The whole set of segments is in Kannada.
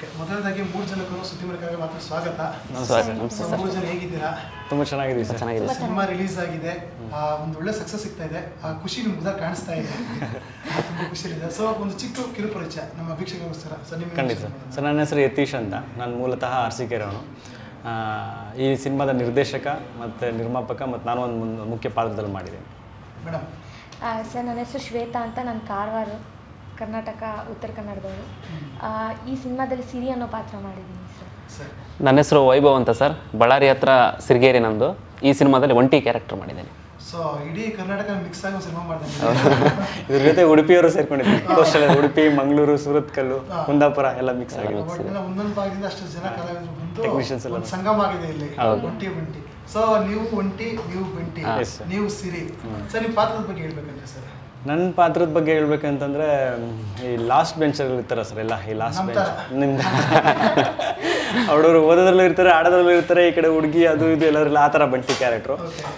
ಓಕೆ ಮೊದಲನೇದಾಗಿ ಮೂರು ಜನಕ್ಕೂ ಸುದ್ದಿ ಮರಕಾಗ ಮಾತ್ರ ಸ್ವಾಗತ ನಮಸ್ಕಾರ ಸರ್ ಸೊ ಮೂರು ಜನ ಹೇಗಿದ್ದೀರಾ ತುಂಬ ಚೆನ್ನಾಗಿದ್ದೀವಿ ಸರ್ ಚೆನ್ನಾಗಿದೆ ಸಿನಿಮಾ ರಿಲೀಸ್ ಆಗಿದೆ ಆ, ಒಂದು ಒಳ್ಳೆ ಸಕ್ಸಸ್ ಸಿಗ್ತಾ ಇದೆ ಆ ಖುಷಿ ನಿಮ್ಗೆ ಮುದ ಕಾಣಿಸ್ತಾ ಇದೆ ತುಂಬ ಖುಷಿಯಿದೆ ಸೊ ಒಂದು ಚಿಕ್ಕ ಕಿರುಪರಿಚಯ ನಮ್ಮ ವೀಕ್ಷಕರಿಗೋಸ್ಕರ ಸರ್ ನಿಮ್ಮ ಖಂಡಿತ ಸರ್ ಸರ್ ನನ್ನ ಹೆಸರು ಯತೀಶ್ ಅಂತ ನಾನು ಮೂಲತಃ ಅರಸೀಕೆರೆಯವನು ಆ, ಈ ಸಿನಿಮಾದ ನಿರ್ದೇಶಕ ಮತ್ತು ನಿರ್ಮಾಪಕ ಮತ್ತು ನಾನು ಒಂದು ಮುನ್- ಮುಖ್ಯ ಪಾತ್ರದಲ್ಲಿ ಮಾಡಿದ್ದೀನಿ ಮೇಡಮ್ ಆ, ಸರ್ ನನ್ನ ಹೆಸರು ಶ್ವೇತಾ ಅಂತ ನಾನು ಕಾರವಾರ ಕರ್ನಾಟಕ ಉತ್ತರ ಕನ್ನಡದವರು ಆ, ಈ ಸಿನಿಮಾದಲ್ಲಿ ಸಿರಿ ಅನ್ನೋ ಪಾತ್ರ ಮಾಡಿದ್ದೀನಿ ಸರ್ ಸರ್ ನನ್ನ ಹೆಸರು ವೈಭವ್ ಅಂತ ಸರ್ ಬಳ್ಳಾರಿ ಹತ್ರ ಸಿರಿಗೇರಿ ನಂದು ಈ ಸಿನಿಮಾದಲ್ಲಿ ಒಂಟಿ ಕ್ಯಾರೆಕ್ಟರ್ ಮಾಡಿದ್ದೇನೆ ಸೊ ಇಡೀ ಕರ್ನಾಟಕ ಮಿಕ್ಸ್ ಆಗಿ ಒಂದು ಸಿನಿಮಾ ಮಾಡ್ದಂಗೆ ಇದ್ರ ಜೊತೆ ಉಡುಪಿಯವರು ಸೇರ್ಕೊಂಡಿದ್ದೀವಿ ಕೋಸ್ಟಲ್ ಉಡುಪಿ ಮಂಗಳೂರು ಸೂರತ್ಕಲ್ಲು ಕುಂದಾಪುರ ಎಲ್ಲ ಮಿಕ್ಸ್ ಆಗಿ ಒಟ್ಟಿನ ಒಂದೊಂದು ಭಾಗದಿಂದ ಅಷ್ಟು ಜನ ಕಲಾವಿದರು ಬಂದು Technicians ಎಲ್ಲ ಒಂದು ಸಂಗಮ ಆಗಿದೆ ಇಲ್ಲಿ ಒಂಟಿ ಬಂಟಿ ಸೊ ನೀವು ಒಂಟಿ ನೀವು ಬಂಟಿ Yes, sir. ನೀವು ಸಿರಿ ಸರ್ ನಿಮ್ಮ ಪಾತ್ರದ ಬಗ್ಗೆ ಹೇಳ್ಬೇಕಂದ್ರೆ ಸರ್ ನನ್ನ ಪಾತ್ರದ ಬಗ್ಗೆ ಹೇಳ್ಬೇಕಂತಂದ್ರೆ ಮ್, ಈ ಲಾಸ್ಟ್ ಬೆಂಚಲ್ಲಿ ಇರ್ತಾರೆ ಸರ್ ಎಲ್ಲ ಈ ಲಾಸ್ಟ್ ನಮ್ ಬೆಂಚ್ ತರ. ನಿಮ್ದು ಅವ್ರವ್ರು ಓದೋದ್ರಲ್ಲೂ ಇರ್ತಾರೆ ಆಡೋದ್ರಲ್ಲೂ ಇರ್ತಾರೆ ಈ ಕಡೆ ಹುಡುಗಿ ಅದು ಇದು ಎಲ್ಲದ್ರಲ್ಲ ಆ ಥರ ಬಂಟಿ ಕ್ಯಾರೆಕ್ಟ್ರು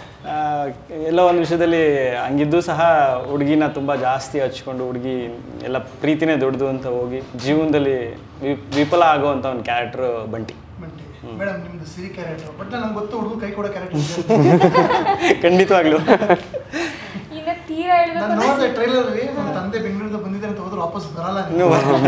ಎಲ್ಲ ಒಂದು ವಿಷಯದಲ್ಲಿ ಹಂಗಿದ್ದು ಸಹ ಹುಡುಗಿನ ತುಂಬ ಜಾಸ್ತಿ ಹಚ್ಕೊಂಡು ಹುಡುಗಿ ಎಲ್ಲ ಪ್ರೀತಿನೇ ದೊಡ್ಡದು ಅಂತ ಹೋಗಿ ಜೀವನದಲ್ಲಿ ವಿ- ವಿಫಲ ಆಗುವಂಥ ಒಂದು ಕ್ಯಾರೆಕ್ಟ್ರು ಬಂಟಿ ಬಂಟಿ ಮೇಡಮ್ ನಿಮ್ದು ಸಿರಿ ಕ್ಯಾರೆಕ್ಟರ್ ಬಟ್ ನಮ್ಗೆ ಗೊತ್ತು ಹುಡುಗ ಕೈ ಕೊಡೋ ಕ್ಯಾರೆಕ್ಟರ್ ಖಂಡಿತವಾಗ್ಲೂ ಇನ್ನು ತೀರಾ ನಾನು ಹೇಳ್ಬೇಕು ನೋಡಿದೆ ಟ್ರೈಲರ್ ಅಲ್ಲಿ ನಮ್ಮ ತಂದೆ ಬೆಂಗಳೂರಿಂದ ಬಂದಿದ್ದಾರೆ ಅಂತ ಹೋದ್ರೆ ವಾಪಸ್ ಬರಲ್ಲ ನೀವು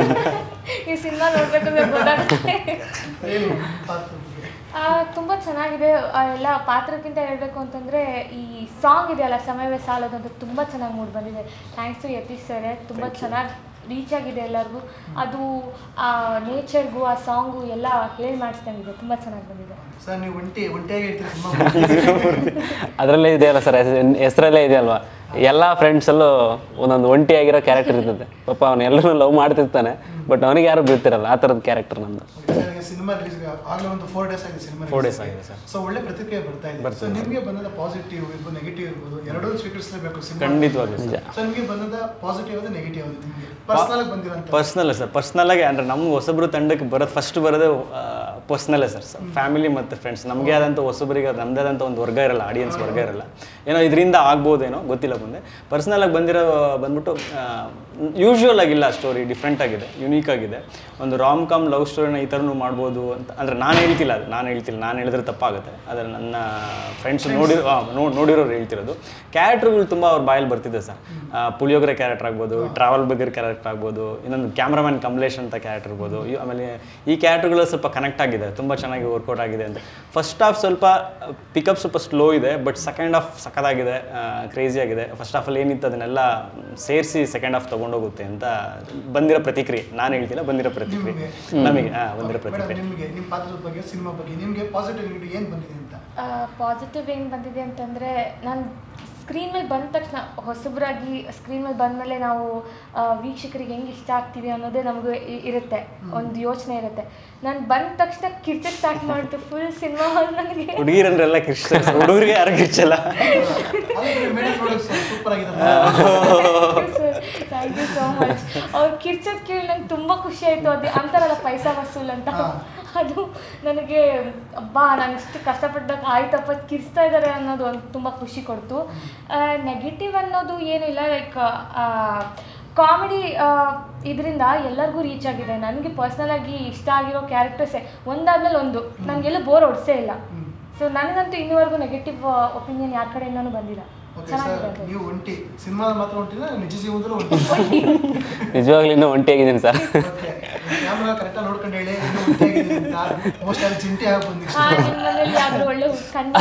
ಈ ಸಿನಿಮಾ ನೋಡ್ಬೇಕಂದ್ರೆ ಗೊತ್ತಾಗುತ್ತೆ ಏನು ಪಾತ್ರದ ಬಗ್ಗೆ ಆ, ತುಂಬ ಚೆನ್ನಾಗಿದೆ ಆ, ಎಲ್ಲ ಪಾತ್ರಕ್ಕಿಂತ ಹೇಳಬೇಕು ಅಂತಂದರೆ ಈ ಸಾಂಗ್ ಇದೆಯಲ್ಲ ಸಮಯವೇ ಸಾಲದು ಅಂತ ತುಂಬ ಚೆನ್ನಾಗಿ ಮೂಡ್ ಬಂದಿದೆ ಥ್ಯಾಂಕ್ಸ್ ಟು ಯತೀಶ್ ಸರ್ ತುಂಬ ಚೆನ್ನಾಗಿ ರೀಚ್ ಆಗಿದೆ ಎಲ್ಲರಿಗೂ ಅದು ಆ ನೇಚರ್ಗೂ ಆ ಸಾಂಗು ಎಲ್ಲ ಹೇಳಿ ಮಾಡಿಸ್ದಂಗಿದೆ ತುಂಬ ಚೆನ್ನಾಗಿ ಬಂದಿದೆ ಸರ್ ನೀವು ಒಂಟಿ ಒಂಟಿಯಾಗಿ ಹೇಳ್ತೀರಿ ಸಿನಿಮಾ ಅದರಲ್ಲೇ ಇದೆಯಲ್ಲ ಸರ್ ಹೆಸರಲ್ಲೇ ಇದೆಯಲ್ವಾ ಎಲ್ಲ ಫ್ರೆಂಡ್ಸಲ್ಲೂ ಒಂದೊಂದು ಒಂಟಿಯಾಗಿರೋ ಕ್ಯಾರೆಕ್ಟರ್ ಇರ್ತದೆ ಪಾಪ ಅವನು ಎಲ್ಲರೂ ಲವ್ ಮಾಡ್ತಿರ್ತಾನೆ ಬಟ್ ಅವನಿಗೆ ಯಾರು ಬೀಳ್ತಿರಲ್ಲ ಆ ಥರದ ಕ್ಯಾರೆಕ್ಟರ್ ನಮ್ಮದು ಸಿನಿಮಾ ರಿಲೀಸ್ ಆಗಲೇ ಒಂದು ಫೋರ್ ಡೇಸ್ ಆಗಿದೆ ಸಿನಿಮಾ Four days ಆಗಿದೆ, sir. ಸೊ ಒಳ್ಳೆ ಪ್ರತಿಕ್ರಿಯೆ ಬರ್ತಾ ಇದೆ ಸೊ ನಿಮಗೆ ಬಂದದ ಪಾಸಿಟಿವ್ ಇರ್ಬೋದು ನೆಗೆಟಿವ್ ಇರ್ಬೋದು ಎರಡೂ ಸ್ವೀಕರಿಸಲೇಬೇಕು ಸಿನಿಮಾ ಖಂಡಿತವಾಗ್ಲೂ ಸರ್ ಸೊ ನಿಮಗೆ ಬಂದದ ಪಾಸಿಟಿವ್ ಅದು ನೆಗೆಟಿವ್ ಅದು ನಿಮಗೆ ಪರ್ಸನಲ್ ಆಗಿ ಬಂದಿರೋಂಥ ಪರ್ಸ್ನಲ್ ಸರ್ ಪರ್ಸ್ನಲ್ಲಾಗಿ ಅಂದರೆ ನಮ್ಗೆ ಹೊಸಬ್ರು ತಂಡಕ್ಕೆ ಬರೋದು ಫಸ್ಟ್ ಬರೋದೇ ಪರ್ಸ್ನಲ್ಲೇ ಸರ್ ಫ್ಯಾಮಿಲಿ ಮತ್ತು ಫ್ರೆಂಡ್ಸ್ ನಮಗೆ ಆದಂಥ ಹೊಸಬರಿಗೆ ಅದು ನಮ್ಮದೇ ಆದಂಥ ಒಂದು ವರ್ಗ ಇರಲ್ಲ ಆಡಿಯನ್ಸ್ ವರ್ಗ ಇರಲ್ಲ ಏನೋ ಇದರಿಂದ ಆಗ್ಬೋದೇನೋ ಗೊತ್ತಿಲ್ಲ ಮುಂದೆ ಪರ್ಸ್ನಲಾಗಿ ಬಂದಿರೋ ಬಂದ್ಬಿಟ್ಟು ಯೂಶ್ವಲ್ ಆಗಿಲ್ಲ ಸ್ಟೋರಿ ಡಿಫ್ರೆಂಟ್ ಆಗಿದೆ ಯುನೀಕ್ ಆಗಿದೆ ಒಂದು ರಾಮ್ ಕಾಮ್ ಲವ್ ಸ್ಟೋರಿನ ಈ ಥರನೂ ಮಾಡ್ಬೋದು ಅಂತ ಅಂದರೆ ನಾನು ಹೇಳ್ತಿಲ್ಲ ಅದು ನಾನು ಹೇಳ್ತಿಲ್ಲ ನಾನು ಹೇಳಿದ್ರೆ ತಪ್ಪಾಗುತ್ತೆ ಆದರೆ ನನ್ನ ಫ್ರೆಂಡ್ಸ್ ನೋಡಿರೋ ಆ, ನೋ- ನೋಡಿರೋರು ಹೇಳ್ತಿರೋದು ಕ್ಯಾರೆಕ್ಟರ್ಗಳು ತುಂಬ ಅವ್ರ ಬಾಯಲ್ಲಿ ಬರ್ತಿದೆ ಸರ್ ಪುಳಿಯೋಗರೆ ಕ್ಯಾರೆಕ್ಟರ್ ಆಗ್ಬೋದು ಟ್ರಾವೆಲ್ ಬಗರ್ ಕ್ಯಾರೆಕ್ಟರ್ ಆಗ್ಬೋದು ಇನ್ನೊಂದು ಕ್ಯಾಮ್ರಾಮನ್ ಕಮಲೇಶ್ ಅಂತ ಕ್ಯಾರೆಕ್ಟರ್ ಇರ್ಬೋದು ಇವ್- ಆಮೇಲೆ ಈ ಕ್ಯಾರೆಕ್ಟರ್ಗಳು ಸ್ವಲ್ಪ ಕನೆಕ್ಟ್ ಆಗಿದೆ ತುಂಬ ಚೆನ್ನಾಗಿ ವರ್ಕೌಟ್ ಆಗಿದೆ ಅಂತ ಫಸ್ಟ್ ಹಾಫ್ ಸ್ವಲ್ಪ ಪಿಕಪ್ ಸ್ವಲ್ಪ ಸ್ಲೋ ಇದೆ ಬಟ್ ಸೆಕೆಂಡ್ ಹಾಫ್ ಸಖತ್ತಾಗಿದೆ ಕ್ರೇಜಿ ಆಗಿದೆ ಫಸ್ಟ್ ಹಾಫಲ್ಲಿ ಏನಿತ್ತು ಅದನ್ನೆಲ್ಲ ಸೇರಿಸಿ ಸೆಕೆಂಡ್ ಹಾಫ್ ತೊಗೊಂಡೋಗುತ್ತೆ ಅಂತ ಬಂದಿರೋ ಪ್ರತಿಕ್ರಿಯೆ ನಾನು ಹೇಳ್ತಿಲ್ಲ ಬಂದಿರೋ ಪ್ರತಿಕ್ರಿಯೆ ನಮಗೆ ಹಾಂ ಬಂದಿರೋ ಮೇಡಮ್ ಪ್ರತಿಕ್ರಿಯೆ ನಿಮಗೆ ನಿಮ್ಮ ಪಾತ್ರದ ಬಗ್ಗೆ ಸಿನಿಮಾ ಬಗ್ಗೆ ನಿಮಗೆ ಪಾಸಿಟಿವ್ ನೆಗೆಟಿವ್ ಏನು ಬಂದಿದೆ ಅಂತ ಪಾಸಿಟಿವ್ ಏನು ಬಂದಿದೆ ಅಂತಂದರೆ ನಾನು ಸ್ಕ್ರೀನ್ ಮೇಲೆ ಬಂದ ತಕ್ಷಣ ಹೊಸಬ್ರಾಗಿ ಸ್ಕ್ರೀನ್ ಮೇಲೆ ಬಂದಮೇಲೆ ನಾವು ಆ, ವೀಕ್ಷಕರಿಗೆ ಹೆಂಗೆ ಇಷ್ಟ ಆಗ್ತೀವಿ ಅನ್ನೋದೇ ನಮಗೂ ಇ- ಇರುತ್ತೆ ಒಂದು ಯೋಚನೆ ಇರುತ್ತೆ ನಾನು ಬಂದ ತಕ್ಷಣ ಕಿರ್ಚಕ್ಕೆ ಸ್ಟಾರ್ಟ್ ಮಾಡ್ತು ಫುಲ್ ಸಿನಿಮಾ ಹಾಲ್ ನನಗೆ ಹುಡುಗಿರಂದ್ರೆಲ್ಲ ಕಿರ್ಚ ಹುಡುಗರಿಗೆ ಯಾರು ಕಿರ್ಚಲ್ಲ ಮೇಡಮ್ ನೋಡೋಕೆ ಸೂಪರ್ ಆಗಿದೆ ಥ್ಯಾಂಕ್ ಯು ಸೋ ಮಚ್ ಅವ್ರು ಕಿರ್ಚೋದು ಕೇಳಿ ನಂಗೆ ತುಂಬ ಖುಷಿ ಆಯಿತು ಅದು ಅಂತಾರಲ್ಲ ಪೈಸಾ ವಸೂಲ್ ಅಂತ ಅದು ನನಗೆ ಅಬ್ಬಾ ನಾನು ಇಷ್ಟು ಕಷ್ಟಪಟ್ಟಾಗ ಆಯ್ತಪ್ಪ ಕಿರ್ಸ್ತಾ ಇದ್ದಾರೆ ಅನ್ನೋದು ಒಂದು ತುಂಬ ಖುಷಿ ಕೊಡ್ತು ನೆಗೆಟಿವ್ ಅನ್ನೋದು ಏನಿಲ್ಲ ಲೈಕ್ ಕಾಮಿಡಿ ಇದರಿಂದ ಎಲ್ಲರಿಗೂ ರೀಚ್ ಆಗಿದೆ ನನಗೆ ಪರ್ಸ್ನಲ್ ಆಗಿ ಇಷ್ಟ ಆಗಿರೋ ಕ್ಯಾರೆಕ್ಟರ್ಸೇ ಒಂದಾದ್ಮೇಲೆ ಒಂದು ನನಗೆಲ್ಲೂ ಬೋರ್ ಹೊಡ್ಸೇ ಇಲ್ಲ ಸೊ ನನಗಂತೂ ಇನ್ನೂವರೆಗೂ ನೆಗೆಟಿವ್ ಒಪಿನಿಯನ್ ಯಾರ ಕಡೆಯಿಂದನೂ ಬಂದಿಲ್ಲ ಓಕೆ ಚೆನ್ನಾಗಿದೆ ಸರ್ ಅದು. ನೀವು ಒಂಟಿ ಸಿನಿಮಾದ ಮಾತ್ರ ಒಂಟಿನ ನಿಜ ಜೀವನದಲ್ಲೂ ಒಂಟಿ ನಿಜವಾಗ್ಲೂ ಇನ್ನೂ ಒಂಟಿಯಾಗಿದ್ದೀನಿ ಸರ್ ಓಕೆ ಕ್ಯಾಮ್ರಾ ಕರೆಕ್ಟಾಗಿ ನೋಡ್ಕೊಂಡು ಹೇಳಿ ಇನ್ನೂ ಒಂಟಿಯಾಗಿದೆ ಅಂತ ಮೋಸ್ಟ್ ಅಲ್ಲಿ ಚಿಂತೆ ಆಗಿ ಬಂದಿದೆ ಹಾ ನಿಮ್ಮ ಮನೇಲಿ ಯಾವ್ದು ಒಳ್ಳೆ ಕಣ್ಣು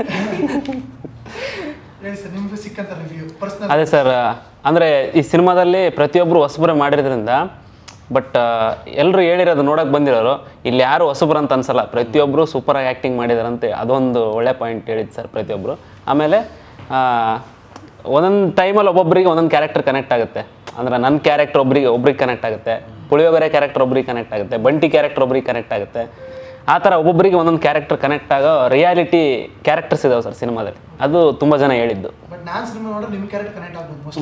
ಹೇಳಿ ಸರ್ ನಿಮ್ಗೆ ಸಿಕ್ಕಂತ ರಿವ್ಯೂ ಪರ್ಸನಲ್ ಅದೇ ಸರ್ ಅಂದರೆ ಈ ಸಿನಿಮಾದಲ್ಲಿ ಪ್ರತಿಯೊಬ್ಬರು ಹೊಸಬ್ರೆ ಮಾಡಿರೋದ್ರಿಂದ ಬಟ್ ಎಲ್ಲರೂ ಹೇಳಿರೋದು ನೋಡೋಕೆ ಬಂದಿರೋರು ಇಲ್ಲಿ ಯಾರು ಹೊಸಬ್ರು ಅಂತ ಅನ್ಸಲ್ಲ ಪ್ರತಿಯೊಬ್ಬರು ಸೂಪರಾಗಿ ಆ್ಯಕ್ಟಿಂಗ್ ಮಾಡಿದಾರಂತೆ ಅದೊಂದು ಒಳ್ಳೆ ಪಾಯಿಂಟ್ ಹೇಳಿದ್ದು ಸರ್ ಪ್ರತಿಯೊಬ್ಬರು ಆಮೇಲೆ ಆ, ಒಂದೊಂದು ಟೈಮಲ್ಲಿ ಒಬ್ಬೊಬ್ಬರಿಗೆ ಒಂದೊಂದು ಕ್ಯಾರೆಕ್ಟರ್ ಕನೆಕ್ಟ್ ಆಗುತ್ತೆ ಅಂದ್ರೆ ನನ್ನ ಕ್ಯಾರೆಕ್ಟರ್ ಒಬ್ರಿಗೆ ಒಬ್ರಿಗೆ ಕನೆಕ್ಟ್ ಆಗುತ್ತೆ ಪುಳಿಯೋಗರೆ ಕ್ಯಾರೆಕ್ಟರ್ ಒಬ್ರಿಗೆ ಕನೆಕ್ಟ್ ಆಗುತ್ತೆ ಬಂಟಿ ಕ್ಯಾರೆಕ್ಟರ್ ಒಬ್ರಿಗೆ ಕನೆಕ್ಟ್ ಆಗುತ್ತೆ ಆ ಥರ ಒಬ್ಬೊಬ್ಬರಿಗೆ ಒಂದೊಂದು ಕ್ಯಾರೆಕ್ಟರ್ ಕನೆಕ್ಟ್ ಆಗೋ ರಿಯಾಲಿಟಿ ಕ್ಯಾರೆಕ್ಟರ್ಸ್ ಇದಾವೆ ಸರ್ ಸಿನಿಮಾದಲ್ಲಿ ಅದು ತುಂಬ ಜನ ಹೇಳಿದ್ದು ಬಟ್ ನಾನು ಸಿನಿಮಾ ನೋಡಿದ್ರೆ ನಿಮ್ಮ ಕ್ಯಾರೆಕ್ಟರ್ ಕನೆಕ್ಟ್ ಆಗ್ಬೋದು ಮೋಸ್ಟ್